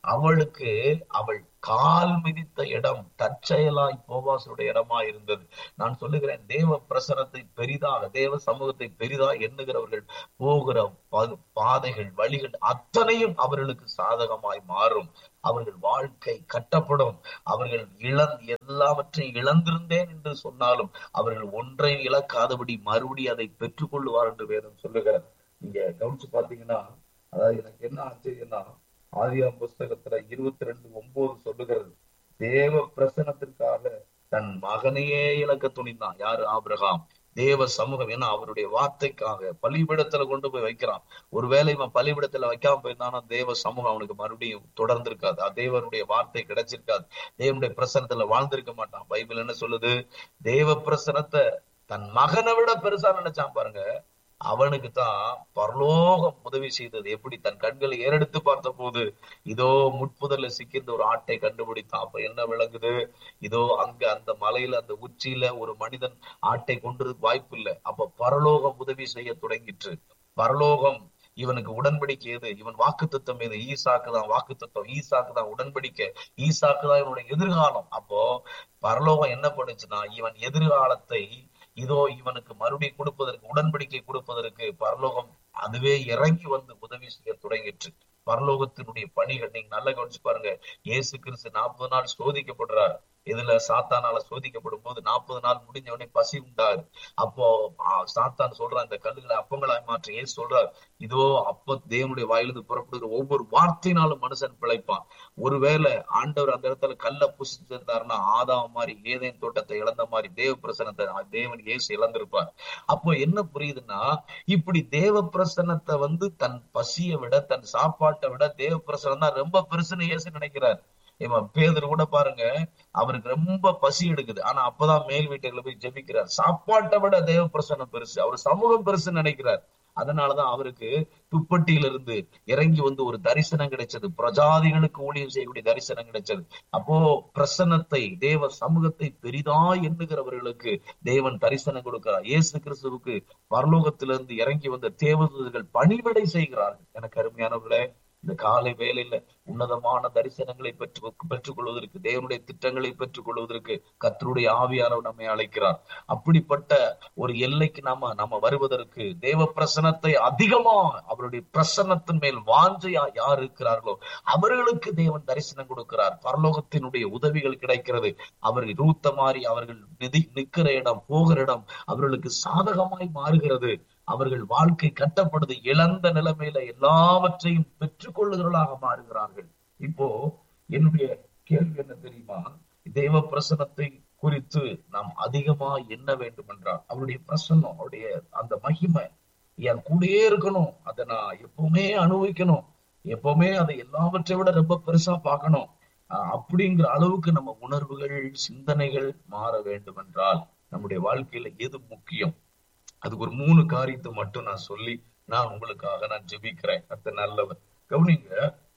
அவளுக்கு அவள் கால் மிதித்த இடம் தற்செயலாய் போவாசுடைய இடமா இருந்தது நான் சொல்லுகிறேன் தேவ பிரசனத்தை பெரிதாக தேவ சமூகத்தை பெரிதா எண்ணுகிறவர்கள் போகிற ப- பாதைகள் வழிகள் அத்தனையும் அவர்களுக்கு சாதகமாய் மாறும் அவர்கள் வாழ்க்கை கட்டப்படும் அவர்கள் இழந் எல்லாவற்றையும் இழந்திருந்தேன் என்று சொன்னாலும் அவர்கள் ஒன்றை இழக்காதபடி மறுபடி அதை பெற்றுக்கொள்வார் என்று வேதம் சொல்லுகிறது நீங்க கவனிச்சு பாத்தீங்கன்னா அதாவது எனக்கு என்ன ஆச்சரியம்னா ஆதியாம் புஸ்தகத்துல இருபத்தி ரெண்டு ஒன்பது சொல்லுகிறது தேவ பிரசனத்திற்காக தன் மகனையே இழக்க துணிந்தான் யாரு ஆபிரகாம் தேவ சமூகம் ஏன்னா அவருடைய வார்த்தைக்காக பலிபீடத்துல கொண்டு போய் வைக்கிறான் ஒருவேளை இவன் பலிபீடத்துல வைக்காம போயிருந்தானா தேவ சமூகம் அவனுக்கு மறுபடியும் தொடர்ந்து இருக்காது அது தேவனுடைய வார்த்தை கிடைச்சிருக்காது தேவனுடைய பிரசனத்துல வாழ்ந்திருக்க மாட்டான் பைபிள் என்ன சொல்லுது தேவ பிரசனத்தை தன் மகனை விட பெருசா நினைச்சான் பாருங்க அவனுக்கு தான் பரலோகம் உதவி செய்தது எப்படி தன் கண்களை ஏறெடுத்து பார்த்த போது இதோ முட்புதல்ல சிக்கியிருந்த ஒரு ஆட்டை கண்டுபிடித்தான் அப்ப என்ன விளங்குது இதோ அங்க அந்த மலையில அந்த உச்சியில ஒரு மனிதன் ஆட்டை கொண்டு வாய்ப்பு இல்லை அப்ப பரலோகம் உதவி செய்ய தொடங்கிற்று பரலோகம் இவனுக்கு உடன்படிக்கை எது இவன் வாக்குத்தத்தம் எது ஈசாக்கு தான் வாக்குத்தத்தம் ஈசாக்கு தான் உடன்படிக்கை ஈசாக்கு தான் இவனுடைய எதிர்காலம் அப்போ பரலோகம் என்ன பண்ணுச்சுன்னா இவன் எதிர்காலத்தை இதோ இவனுக்கு மறுபடியும் கொடுப்பதற்கு உடன்படிக்கை கொடுப்பதற்கு பரலோகம் அதுவே இறங்கி வந்து உதவி செய்ய தொடங்கிற்று பரலோகத்தினுடைய பணிகள் நீங்க நல்லா கவனிச்சு பாருங்க இயேசு கிறிஸ்து நாற்பது நாள் சோதிக்கப்படுறார் இதுல சாத்தானால சோதிக்கப்படும் போது நாற்பது நாள் முடிஞ்ச உடனே பசி உண்டாரு அப்போ ஆ, சாத்தான் சொல்றான் இந்த கல்லுகளை அப்பங்களாய் மாற்றி ஏசு சொல்றார் இதோ அப்ப தேவனுடைய வாயிலிருந்து புறப்படுகிற ஒவ்வொரு வார்த்தையினாலும் மனுஷன் பிழைப்பான் ஒருவேளை ஆண்டவர் அந்த இடத்துல கல்ல புசிச்சிருந்தாருன்னா ஆதாம் மாதிரி ஏதேன் தோட்டத்தை இழந்த மாதிரி தேவ பிரசனத்தை தேவன் இயேசு இழந்திருப்பார் அப்போ என்ன புரியுதுன்னா இப்படி தேவ பிரசனத்தை வந்து தன் பசியை விட தன் சாப்பாட்டை விட தேவ பிரசனம் தான் ரொம்ப பெருசுன்னு இயேசு நினைக்கிறார் இவன் பேதர் கூட பாருங்க அவருக்கு ரொம்ப பசி எடுக்குது ஆனா அப்பதான் மேல் வீட்டுல போய் ஜெபிக்கிறார் சாப்பாட்டை விட தேவ பிரசனம் பெருசு அவர் சமூகம் பெருசுன்னு நினைக்கிறார் அதனாலதான் அவருக்கு துப்பட்டியிலிருந்து இறங்கி வந்து ஒரு தரிசனம் கிடைச்சது பிரஜாதிகளுக்கு ஊழியம் செய்யக்கூடிய தரிசனம் கிடைச்சது அப்போ பிரசன்னத்தை தேவ சமூகத்தை பெரிதா எண்ணுகிறவர்களுக்கு தேவன் தரிசனம் கொடுக்கிறார் இயேசு கிறிஸ்துவுக்கு பரலோகத்திலிருந்து இறங்கி வந்த தேவதூதர்கள் பணிவிடை செய்கிறார்கள் எனக்கு அருமையானவர்களே இந்த காலை வேளையில உன்னதமான தரிசனங்களை பெற்று பெற்றுக் கொள்வதற்கு தேவனுடைய திட்டங்களை பெற்றுக் கொள்வதற்கு கர்த்தருடைய ஆவியானவர் நம்மை அழைக்கிறார் அப்படிப்பட்ட ஒரு எல்லைக்கு நாம நாம வருவதற்கு தேவ பிரசனத்தை அதிகமா அவருடைய பிரசன்னத்தின் மேல் வாஞ்சையா யார் இருக்கிறார்களோ அவர்களுக்கு தேவன் தரிசனம் கொடுக்கிறார் பரலோகத்தினுடைய உதவிகள் கிடைக்கிறது அவர் ரூத்த மாறி அவர்கள் நிதி நிக்கிற இடம் போகிற இடம் அவர்களுக்கு சாதகமாய் மாறுகிறது அவர்கள் வாழ்க்கை கட்டப்படுது இழந்த நிலைமையில எல்லாவற்றையும் பெற்றுக்கொள்ளுகிறவர்களாக மாறுகிறார்கள் இப்போ என்னுடைய கேள்வி என்ன தெரியுமா தேவ பிரசனத்தை குறித்து நாம் அதிகமா எண்ண வேண்டும் என்றால் அவருடைய பிரசன்னம் அவருடைய அந்த மகிமை என் கூடயே இருக்கணும் அதை நான் எப்பவுமே அனுபவிக்கணும் எப்பவுமே அதை எல்லாவற்றை விட ரொம்ப பெருசா பார்க்கணும் ஆஹ் அப்படிங்கிற அளவுக்கு நம்ம உணர்வுகள் சிந்தனைகள் மாற வேண்டும் என்றால் நம்முடைய வாழ்க்கையில எது முக்கியம் அதுக்கு ஒரு மூணு காரியத்தை மட்டும் நான் சொல்லி நான் உங்களுக்காக நான் ஜெபிக்கிறேன் அது நல்லவர் கவனிங்க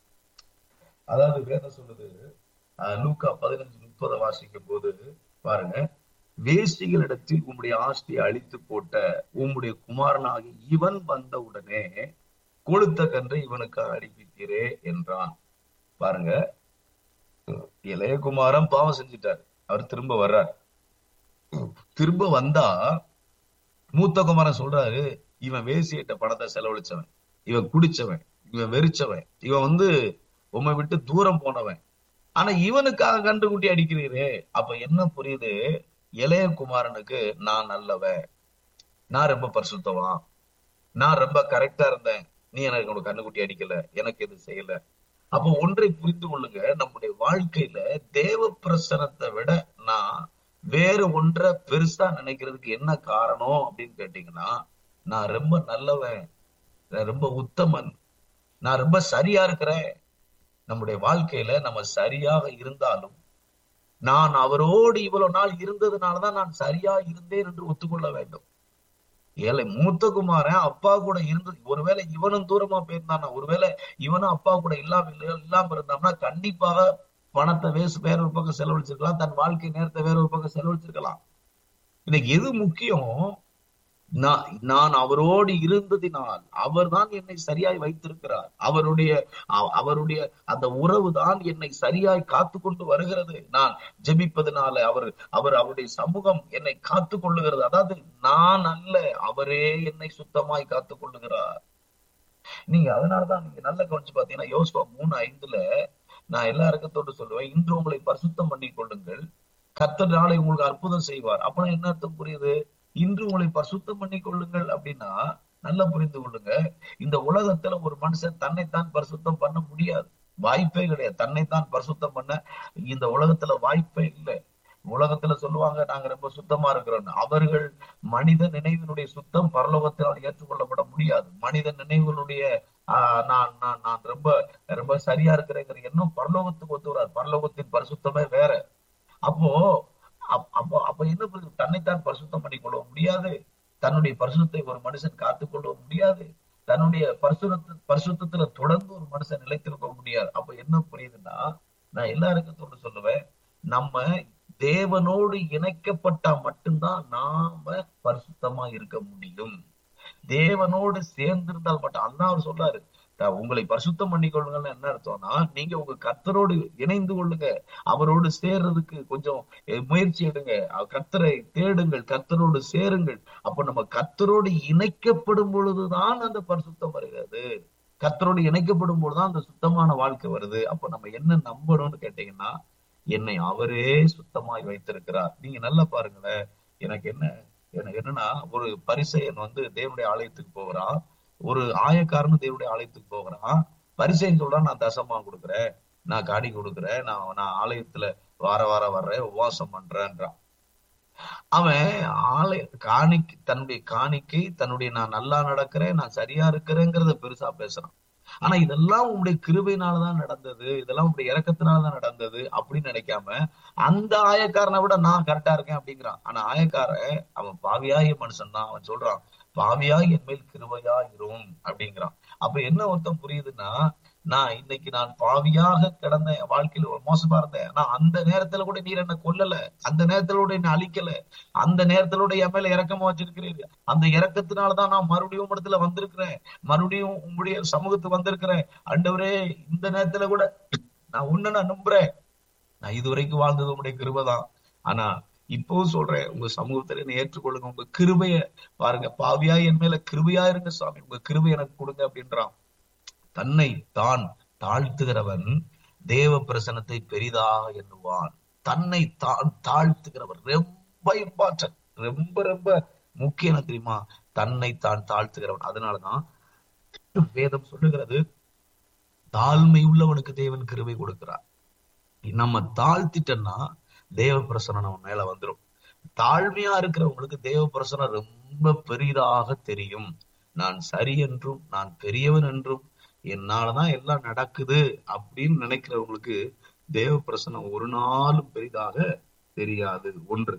அதாவது வேதம் சொல்லுது ஆஹ் லூக்கா பதினஞ்சு முப்பதை வாசிக்கும் போது பாருங்க வேசிகளிடத்தில் உம்முடைய ஆஸ்தியை அழித்து போட்ட உம்முடைய குமாரனாகி இவன் வந்த உடனே கொளுத்த கன்றை இவனுக்கு அடிப்பித்தீரே என்றான் பாருங்க இளைய குமாரன் பாவம் செஞ்சிட்டார் அவர் திரும்ப வர்றார் திரும்ப வந்தா மூத்த குமாரன் சொல்றாரு இவன் வேசியிட்ட பணத்தை செலவழிச்சவன் இவன் குடிச்சவன் இவன் வெறிச்சவன் இவன் வந்து உம்மை விட்டு தூரம் போனவன் ஆனா இவனுக்காக கண்டுகுட்டி அடிக்கிறீரே அப்ப என்ன புரியுது இளைய குமாரனுக்கு நான் நல்லவன் நான் ரொம்ப பரிசுத்தவான் நான் ரொம்ப கரெக்டா இருந்தேன் நீ எனக்கு உனக்கு கண்ணுக்குட்டி அடிக்கல எனக்கு எது செய்யல அப்போ ஒன்றை புரிந்து கொள்ளுங்க நம்முடைய வாழ்க்கையில தேவ பிரசனத்தை விட நான் வேற ஒன்றை பெருசா நினைக்கிறதுக்கு என்ன காரணம் அப்படின்னு கேட்டீங்கன்னா நான் ரொம்ப நல்லவன் நான் ரொம்ப உத்தமன் நான் ரொம்ப சரியா இருக்கிறேன் நம்முடைய வாழ்க்கையில நம்ம சரியாக இருந்தாலும் நான் அவரோடு இவ்வளவு நாள் இருந்ததுனாலதான் நான் சரியா இருந்தேன் என்று ஒத்துக்கொள்ள வேண்டும் ஏழை மூத்த குமாரன் அப்பா கூட இருந்தது ஒருவேளை இவனும் தூரமா போயிருந்தானா ஒருவேளை இவனும் அப்பா கூட இல்லாம இல்லாம இருந்தான்னா கண்டிப்பாக பணத்தை வேசு வேற ஒரு பக்கம் செலவழிச்சிருக்கலாம் தன் வாழ்க்கை நேரத்தை வேற ஒரு பக்கம் செலவழிச்சிருக்கலாம் இன்னைக்கு எது முக்கியம் நான் நான் அவரோடு இருந்ததினால் அவர்தான் என்னை சரியாய் வைத்திருக்கிறார் அவருடைய அவ- அவருடைய அந்த உறவு தான் என்னை சரியாய் காத்து கொண்டு வருகிறது நான் ஜெபிப்பதனால அவர் அவர் அவருடைய சமூகம் என்னை காத்து கொள்ளுகிறது அதாவது நான் அல்ல அவரே என்னை சுத்தமாய் காத்து கொள்ளுகிறார் நீங்க அதனாலதான் நீங்க நல்ல கவனிச்சு பாத்தீங்கன்னா யோசுவா மூணு ஐந்துல நான் எல்லா இறக்கத்தோடு சொல்லுவேன் இன்று உங்களை பரிசுத்தம் பண்ணி கொள்ளுங்கள் கர்த்தர் நாளை உங்களுக்கு அற்புதம் செய்வார் அப்பனா என்ன அர்த்தம் புரியுது இன்று உங்களை பரிசுத்தம் பண்ணி கொள்ளுங்கள் அப்படின்னா நல்லா புரிந்து கொள்ளுங்க இந்த உலகத்துல ஒரு மனுஷன் தன்னைத்தான் பரிசுத்தம் பண்ண முடியாது வாய்ப்பே கிடையாது தன்னைத்தான் பரிசுத்தம் பண்ண இந்த உலகத்துல வாய்ப்பே இல்லை உலகத்துல சொல்லுவாங்க நாங்க ரொம்ப சுத்தமா இருக்கிறோம் அவர்கள் மனித நினைவினுடைய சுத்தம் பரலோகத்தினால் ஏற்றுக்கொள்ளப்பட முடியாது மனித நினைவுகளுடைய ஆஹ் நான் நான் நான் ரொம்ப ரொம்ப சரியா இருக்கிறேங்கிற எண்ணம் பரலோகத்துக்கு ஒத்து வராது பரலோகத்தின் பரிசுத்தமே வேற அப்போ அப்- அப்போ அப்ப என்ன புரியுது? தன்னைத்தான் பரிசுத்தம் பண்ணிக்கொள்ள முடியாது தன்னுடைய பரிசுத்தை ஒரு மனுஷன் காத்துக்கொள்ள முடியாது தன்னுடைய பரிசுத்த பரிசுத்தத்துல தொடர்ந்து ஒரு மனுஷன் நிலைத்திருக்க முடியாது அப்ப என்ன புரியுதுன்னா நான் எல்லாருக்கும் ஒன்று சொல்லுவேன் நம்ம தேவனோடு இணைக்கப்பட்டா மட்டும்தான் நாம பரிசுத்தமா இருக்க முடியும் தேவனோடு சேர்ந்திருந்தால் மட்டும் அதான் அவர் சொல்றாரு த- உங்களை பரிசுத்தம் பண்ணிக்கொள்ளுங்கன்னு என்ன அர்த்தம்னா நீங்க உங்க கர்த்தரோடு இணைந்து கொள்ளுங்க அவரோடு சேர்றதுக்கு கொஞ்சம் அஹ், முயற்சி எடுங்க அவர் கர்த்தரை தேடுங்கள் கர்த்தரோடு சேருங்கள் அப்ப நம்ம கர்த்தரோடு இணைக்கப்படும் பொழுதுதான் அந்த பரிசுத்தம் வருகிறது கர்த்தரோடு இணைக்கப்படும் பொழுதுதான் அந்த சுத்தமான வாழ்க்கை வருது அப்ப நம்ம என்ன நம்பணும்னு கேட்டீங்கன்னா என்னை அவரே சுத்தமாய் வைத்திருக்கிறார் நீங்க நல்லா பாருங்களேன் எனக்கு என்ன எனக்கு என்னன்னா ஒரு பரிசெயன் வந்து தேவனுடைய ஆலயத்துக்கு போகிறான் ஒரு ஆயக்காரனும் தேவனுடைய ஆலயத்துக்கு போகிறான் பரிசெயன் சொல்றான் நான் தசமா கொடுக்குறேன் நான் காடி கொடுக்குறேன் நான் நான் ஆலயத்துல வார வாரம் வர்றேன் உபவாசம் பண்றேன்றான் அவன் ஆலய காணிக்கை தன்னுடைய காணிக்கை தன்னுடைய நான் நல்லா நடக்கிறேன் நான் சரியா இருக்கிறேங்கிறத பெருசா பேசுறான் ஆனா இதெல்லாம் உங்களுடைய கிருபையினாலதான் நடந்தது இதெல்லாம் உங்களுடைய இறக்கத்தினாலதான் நடந்தது அப்படின்னு நினைக்காம அந்த ஆயக்காரனை விட நான் கரெக்டா இருக்கேன் அப்படிங்கிறான் ஆனா ஆயக்காரன் அவன் பாவியாய மனுஷன் தான் அவன் சொல்றான் பாவியா என் மேல் கிருபையா இரும் அப்படிங்கிறான் அப்ப என்ன ஒருத்தம் புரியுதுன்னா நான் இன்னைக்கு நான் பாவியாக கிடந்த என் வாழ்க்கையில ஒரு மோசமா இருந்தேன் ஆனா அந்த நேரத்துல கூட நீர் என்ன கொல்லல அந்த நேரத்துல கூட என்ன அழிக்கல அந்த நேரத்துல கூட என் மேல இறக்கமா வச்சிருக்கிறீர் அந்த இறக்கத்தினாலதான் நான் மறுபடியும் இடத்துல வந்திருக்கிறேன் மறுபடியும் உங்களுடைய சமூகத்துக்கு வந்திருக்கிறேன் ஆண்டவரே இந்த நேரத்துல கூட நான் ஒண்ணு நான் நம்புறேன் நான் இதுவரைக்கும் வாழ்ந்தது உங்களுடைய கிருபைதான் ஆனா இப்பவும் சொல்றேன் உங்க சமூகத்துல என்னை ஏற்றுக்கொள்ளுங்க உங்க கிருபைய பாருங்க பாவியா என் மேல கிருபையா இருங்க சுவாமி உங்க கிருபை எனக்கு கொடுங்க அப்படின்றான் தன்னை தான் தாழ்த்துகிறவன் தேவ பிரசனத்தை பெரிதாக எண்ணுவான் தன்னை தான் தாழ்த்துகிறவன் ரொம்ப இம்பார்ட்டன்ட் ரொம்ப ரொம்ப முக்கியம் என்ன தெரியுமா தன்னை தான் தாழ்த்துகிறவன் அதனாலதான் வேதம் சொல்லுகிறது தாழ்மை உள்ளவனுக்கு தேவன் கிருபை கொடுக்கிறார் நம்ம தாழ்த்திட்டோம்னா தேவ பிரசனம் நம்ம மேல வந்துரும் தாழ்மையா இருக்கிறவங்களுக்கு தேவ பிரசனம் ரொம்ப பெரிதாக தெரியும் நான் சரி என்றும் நான் பெரியவன் என்றும் என்னாலதான் எல்லாம் நடக்குது அப்படின்னு நினைக்கிறவங்களுக்கு தேவ பிரசனம் ஒரு நாளும் பெரிதாக தெரியாது ஒன்று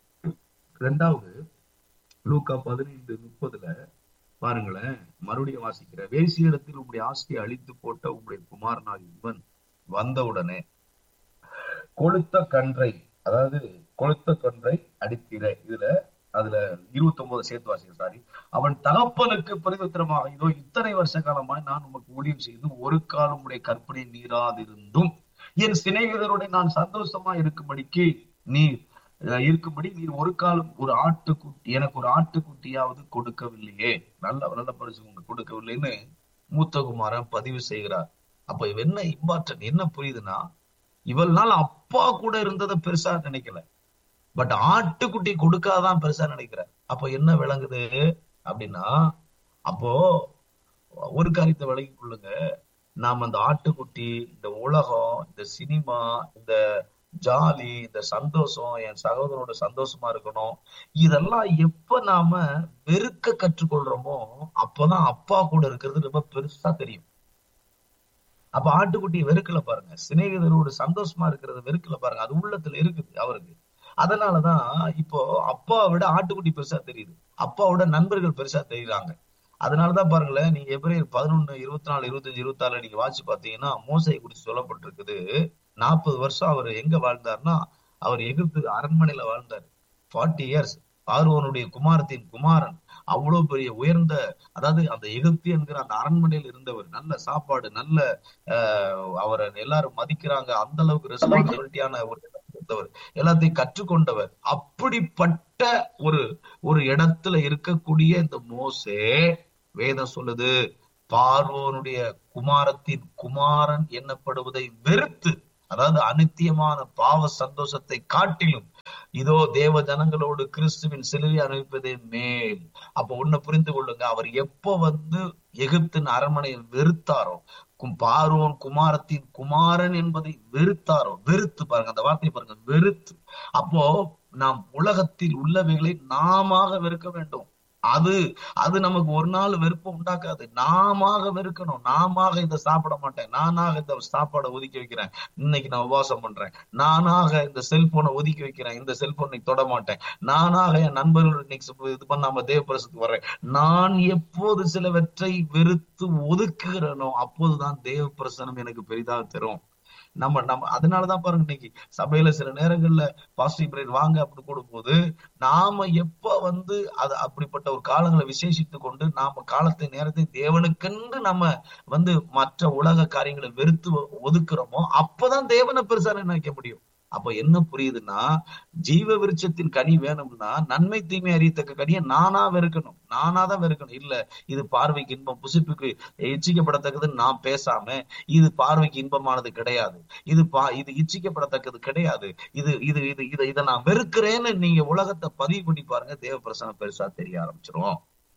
ரெண்டாவது லூக்கா பதினைந்து முப்பதுல பாருங்களேன் மறுபடியும் வாசிக்கிற வேசியிடத்தில் உங்களுடைய ஆசையை அழித்து போட்ட உங்களுடைய குமாரனாகி இவன் வந்தவுடனே கொளுத்த கன்றை அதாவது கொளுத்த கன்றை அடித்திர இதுல அதுல இருபத்தி ஒன்பது சேர்த்து வாசிக்க சாரி அவன் தகப்பனுக்கு பிரதித்திரமாக இதோ இத்தனை வருஷ காலமாய் நான் உமக்கு ஊழியம் செய்து ஒரு காலம் உடைய கற்பனை நீராதிருந்தும் என் சிநேகிதருடைய நான் சந்தோஷமா இருக்கும்படிக்கு நீர் அஹ், இருக்கும்படி நீர் ஒரு காலம் ஒரு ஆட்டுக்குட்டி எனக்கு ஒரு ஆட்டுக்குட்டியாவது கொடுக்கவில்லையே நல்ல நல்ல பரிசு கொடுக்கவில்லைன்னு மூத்த குமாரன் பதிவு செய்கிறார் அப்ப இவ என்ன இம்பார்ட்டன் என்ன புரியுதுன்னா இவள் நாள் அப்பா கூட இருந்ததை பெருசா நினைக்கல பட் ஆட்டுக்குட்டி கொடுக்காதான் பெருசா நினைக்கிற அப்ப என்ன விளங்குது அப்படின்னா அப்போ ஒரு காரியத்தை விளங்கி கொள்ளுங்க நாம அந்த ஆட்டுக்குட்டி இந்த உலகம் இந்த சினிமா இந்த ஜாலி இந்த சந்தோஷம் என் சகோதரனோட சந்தோஷமா இருக்கணும் இதெல்லாம் எப்ப நாம வெறுக்க கற்றுக்கொள்றோமோ அப்பதான் அப்பா கூட இருக்கிறது ரொம்ப பெருசா தெரியும் அப்ப ஆட்டுக்குட்டியை வெறுக்கல பாருங்க சிநேகிதரோட சந்தோஷமா இருக்கிறத வெறுக்கல பாருங்க அது உள்ளத்துல இருக்குது அவருக்கு அதனாலதான் இப்போ அப்பாவை விட ஆட்டுக்குட்டி பெருசா தெரியுது அப்பாவோட நண்பர்கள் பெருசா தெரியுறாங்க அதனாலதான் பாருங்களேன் நீங்க எப்ரேல் பதினொன்னு இருபத்தி நாலு இருபத்தஞ்சு இருபத்தி ஆறுல நீங்க வாட்சி பாத்தீங்கன்னா மோசையை குறித்து சொல்லப்பட்டிருக்குது நாற்பது வருஷம் அவர் எங்க வாழ்ந்தாருன்னா அவர் எகிப்து அரண்மனையில வாழ்ந்தார் ஃபார்ட்டி இயர்ஸ் பார்வோனுடைய குமாரத்தின் குமாரன் அவ்வளவு பெரிய உயர்ந்த அதாவது அந்த எகிப்தி என்கிற அந்த அரண்மனையில் இருந்தவர் நல்ல சாப்பாடு நல்ல ஆஹ் அவரை எல்லாரும் மதிக்கிறாங்க அந்த அளவுக்கு ரெஸ்பான்சிபிலிட்டியான ஒரு இடத்துல இருந்தவர் எல்லாத்தையும் கற்றுக்கொண்டவர் அப்படிப்பட்ட ஒரு ஒரு இடத்துல இருக்கக்கூடிய இந்த மோசே வேதம் சொல்லுது பார்வோனுடைய குமாரத்தின் குமாரன் என்னப்படுவதை வெறுத்து அதாவது அனித்தியமான பாவ சந்தோஷத்தை காட்டிலும் இதோ தேவ ஜனங்களோடு கிறிஸ்துவின் சிலுவை அனுப்பிப்பதே மேல் அப்ப ஒண்ணு புரிந்து கொள்ளுங்க அவர் எப்ப வந்து எகிப்தின் அரண்மனையை வெறுத்தாரோ கும்- பார்வோன் குமாரத்தின் குமாரன் என்பதை வெறுத்தாரோ வெறுத்து பாருங்க அந்த வார்த்தையை பாருங்க வெறுத்து அப்போ நாம் உலகத்தில் உள்ளவைகளை நாமாக வெறுக்க வேண்டும் அது அது நமக்கு ஒரு நாள் வெறுப்பை உண்டாக்காது நாம வெறுக்கணும் நாம இதை சாப்பிட மாட்டேன் நானாக இந்த சாப்பாடை ஒதுக்கி வைக்கிறேன் இன்னைக்கு நான் உபவாசம் பண்றேன் நானாக இந்த செல்போனை ஒதுக்கி வைக்கிறேன் இந்த செல்போனை தொட மாட்டேன் நானாக என் நண்பர்கள் இன்னைக்கு இது பண்ணாம தேவபிரசத்துக்கு வர்றேன் நான் எப்போது சிலவற்றை வெறுத்து ஒதுக்குகிறேனோ அப்போதுதான் தேவ பிரசனம் எனக்கு பெரிதாக தரும் நம்ம நம்ம அதனாலதான் பாருங்க இன்னைக்கு சபையில சில நேரங்கள்ல பாசிட்டிவ் பிரைட் வாங்க அப்படி கொடுக்கும்போது நாம எப்ப வந்து அது அப்படிப்பட்ட ஒரு காலங்களை விசேஷித்து கொண்டு நாம காலத்தை நேரத்தை தேவனுக்கென்று நம்ம வந்து மற்ற உலக காரியங்களை வெறுத்து ஒதுக்குறோமோ அப்பதான் தேவனை பெருசா நினைக்க முடியும் அப்ப என்ன புரியுதுன்னா ஜீவ விருட்சத்தின் கனி வேணும்னா நன்மை தீமை அறியத்தக்க கனியை நானா வெறுக்கணும் நானா தான் வெறுக்கணும் இல்ல இது பார்வைக்கு இன்பம் புசிப்புக்கு இச்சிக்கப்படத்தக்கதுன்னு நான் பேசாம இது பார்வைக்கு இன்பமானது கிடையாது இது பா இது இச்சிக்கப்படத்தக்கது கிடையாது இது இது இது இதை இதை நான் வெறுக்கிறேன்னு நீங்க உலகத்தை பதிவு பண்ணி பாருங்க தேவ பிரசனம் பெருசா தெரிய ஆரம்பிச்சிரும்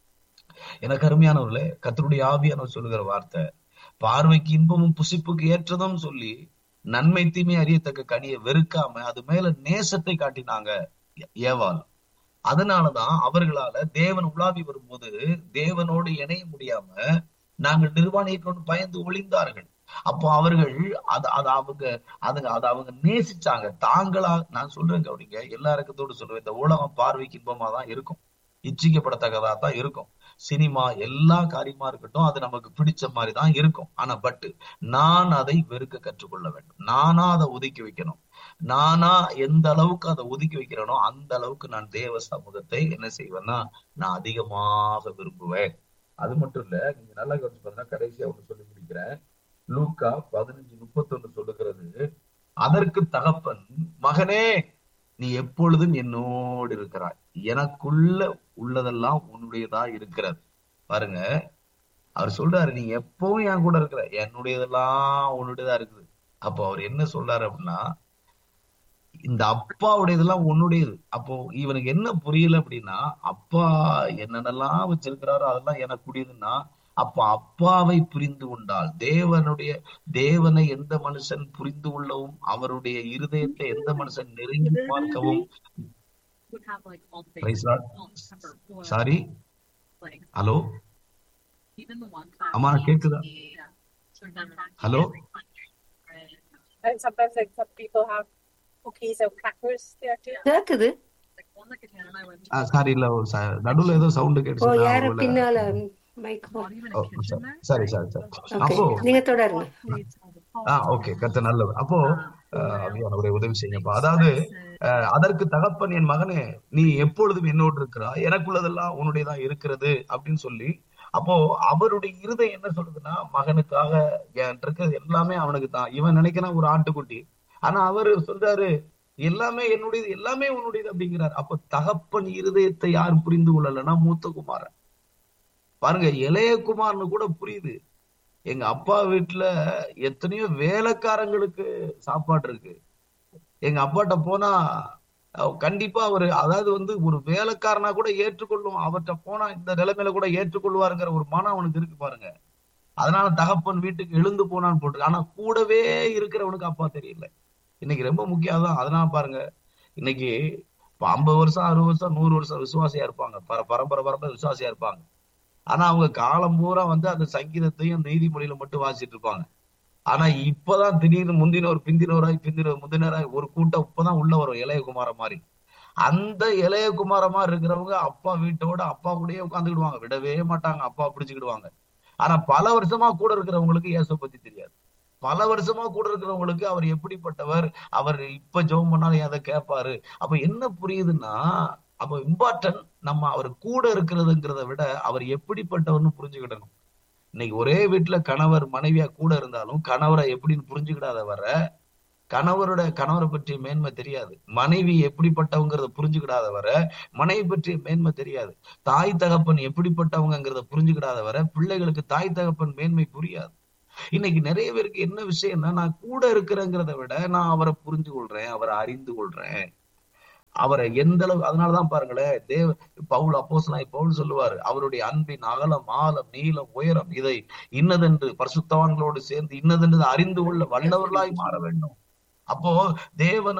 எனக்கு அருமையானவர்களே கத்தருடைய ஆவியானவர் சொல்லுகிற வார்த்தை பார்வைக்கு இன்பமும் புசிப்புக்கு ஏற்றதும் சொல்லி நன்மை தீமை அறியத்தக்க கனியை வெறுக்காம அது மேல நேசத்தை காட்டினாங்க ஏ- ஏவாள் அதனாலதான் அவர்களால தேவன் உலாவி வரும்போது தேவனோடு இணைய முடியாம நாங்கள் நிர்வாணிக்கொண்டு பயந்து ஒளிந்தார்கள் அப்போ அவர்கள் அது அது அவங்க அதுங்க அதை அவங்க நேசிச்சாங்க தாங்களா நான் சொல்றேங்க அப்படிங்க எல்லா இறக்கத்தோடு சொல்றேன் இந்த உலகம் பார்வைக்கு இன்பமா தான் இருக்கும் இச்சிக்கப்படத்தக்கதா தான் இருக்கும் சினிமா எல்லா காரியமா இருக்கட்டும் அது நமக்கு பிடிச்ச மாதிரி தான் இருக்கும் ஆனா பட் நான் அதை வெறுக்க கற்றுக்கொள்ள வேண்டும் நானா அதை ஒதுக்கி வைக்கணும் நானா எந்த அளவுக்கு அதை ஒதுக்கி வைக்கிறேனோ அந்த அளவுக்கு நான் தேவ சமூகத்தை என்ன செய்வேன்னா நான் அதிகமாக விரும்புவேன் அது மட்டும் இல்ல நீங்க நல்லா கவனிச்சு பாருங்க கடைசியா ஒண்ணு சொல்லி முடிக்கிறேன் லூக்கா பதினஞ்சு முப்பத்தொன்னு சொல்லுகிறது அதற்கு தகப்பன் மகனே நீ எப்பொழுதும் என்னோடு இருக்கிறாய் எனக்குள்ள உள்ளதெல்லாம் உன்னுடையதா இருக்கிறது பாருங்க அவர் சொல்றாரு நீ எப்பவும் என் கூட இருக்கிற என்னுடையதெல்லாம் உன்னுடையதா இருக்குது அப்போ அவர் என்ன சொல்றாரு அப்படின்னா இந்த அப்பாவுடையதெல்லாம் உன்னுடையது அப்போ இவனுக்கு என்ன புரியல அப்படின்னா அப்பா என்னென்னலாம் வச்சிருக்கிறாரோ அதெல்லாம் எனக்குடையதுன்னா அப்ப அப்பாவை புரிந்து கொண்டால் தேவனுடைய தேவனை எந்த மனுஷன் புரிந்து கொள்ளவும் அவருடைய இருதயத்தை எந்த மனுஷன் நெருங்கி பார்க்கவும் would have like all the Praise Lord. pepper oil, sorry like hello even the ones that அம்மா கேக்குதா yeah. So then Hello? And sometimes like some people have cookies or crackers there too. கேக்குது like one that Katana and I went ah to. Sorry இல்ல ஒரு ச- நடுவுல ஏதோ sound ஓ கேட்டுச்சு நான் யார ஒருவேளை- பின்னால mic Not even oh, a kitchen சரி there. சரி சரி சரி ஓகே அப்போ நீங்க தொடருங்க Plates on the phone. ஆ ஓகே கத்த நல்லது அப்போ அஹ், அபியானவரே உதவி செய்யுங்கப்பா அதாவது Spices. அஹ், அதற்கு தகப்பன் என் மகனே நீ எப்பொழுதும் என்னோடு இருக்கிறாய் எனக்குள்ளதெல்லாம் உன்னுடையதான் இருக்கிறது அப்படின்னு சொல்லி அப்போ அவருடைய இருதயம் என்ன சொல்லுதுன்னா மகனுக்காக என்கிட்ட இருக்கிறது எல்லாமே அவனுக்கு தான் இவன் நினைக்கிறான் ஒரு ஆட்டுக்குட்டி ஆனா அவரு சொல்றாரு எல்லாமே என்னுடையது எல்லாமே உன்னுடையது அப்படிங்கிறார் அப்ப தகப்பன் இருதயத்தை யார் புரிந்து கொள்ளலைன்னா மூத்த குமாரன் பாருங்க இளைய குமாரனு கூட புரியுது எங்க அப்பா வீட்டுல எத்தனையோ வேலைக்காரங்களுக்கு சாப்பாடு இருக்கு எங்க அப்பாட்ட போனா அஹ், கண்டிப்பா அவரு அதாவது வந்து ஒரு வேலைக்காரனா கூட ஏற்றுக்கொள்ளும் அவர்கிட்ட போனா இந்த நிலைமையில கூட ஏற்றுக்கொள்வாருங்கிற ஒரு மனம் அவனுக்கு இருக்கு பாருங்க அதனால தகப்பன் வீட்டுக்கு எழுந்து போனான்னு போட்டு ஆனா கூடவே இருக்கிறவனுக்கு அப்பா தெரியல இன்னைக்கு ரொம்ப முக்கியம் தான் அதனால பாருங்க இன்னைக்கு இப்ப ஐம்பது வருஷம் அறுபது வருஷம் நூறு வருஷம் விசுவாசியா இருப்பாங்க பர பரம்பரை பரம்பரை விசுவாசியா இருப்பாங்க ஆனா அவங்க காலம் பூரா வந்து அந்த சங்கீதத்தையும் நீதிமொழியில மட்டும் வாசிட்டு இருப்பாங்க ஆனா இப்பதான் திடீர்னு முந்தினோர் பிந்தினோராய் பிந்தினோர் முந்தினராய் ஒரு கூட்டம் இப்பதான் உள்ள வரும் இளையகுமார மாதிரி அந்த இளையகுமாரமா இருக்கிறவங்க அப்பா வீட்டோட அப்பா கூடயே உட்காந்துக்கிடுவாங்க விடவே மாட்டாங்க அப்பா பிடிச்சுக்கிடுவாங்க ஆனா பல வருஷமா கூட இருக்கிறவங்களுக்கு இயேசு பத்தி தெரியாது பல வருஷமா கூட இருக்கிறவங்களுக்கு அவர் எப்படிப்பட்டவர் அவர் இப்ப ஜெபம் பண்ணாலும் அதை கேட்பாரு அப்ப என்ன புரியுதுன்னா அப்போ இம்பார்ட்டன்ட் நம்ம அவர் கூட இருக்கிறதுங்கிறத விட அவர் எப்படிப்பட்டவர்னு புரிஞ்சுக்கிடணும் இன்னைக்கு ஒரே வீட்டுல கணவர் மனைவியா கூட இருந்தாலும் கணவரை எப்படின்னு புரிஞ்சுக்கிடாத வர கணவரோட கணவரை பற்றிய மேன்மை தெரியாது மனைவி எப்படிப்பட்டவங்கிறத புரிஞ்சுக்கிடாத வர மனைவி பற்றிய மேன்மை தெரியாது தாய் தகப்பன் எப்படிப்பட்டவங்கிறத புரிஞ்சுக்கிடாத வர பிள்ளைகளுக்கு தாய் தகப்பன் மேன்மை புரியாது இன்னைக்கு நிறைய பேருக்கு என்ன விஷயம்னா நான் கூட இருக்கிறேங்கிறத விட நான் அவரை புரிஞ்சு கொள்றேன் அவரை அறிந்து கொள்றேன் அவரை எந்த அளவு அதனாலதான் பாருங்களேன் தேவ பவுல் அப்போஸ்தலனாய் பவுல் சொல்லுவாரு அவருடைய அன்பின் அகலம் ஆழம் நீளம் உயரம் இதை இன்னதென்று பரிசுத்தவான்களோடு சேர்ந்து இன்னதென்று அறிந்து கொள்ள வல்லவர்களாய் மாற வேண்டும் அப்போ தேவன்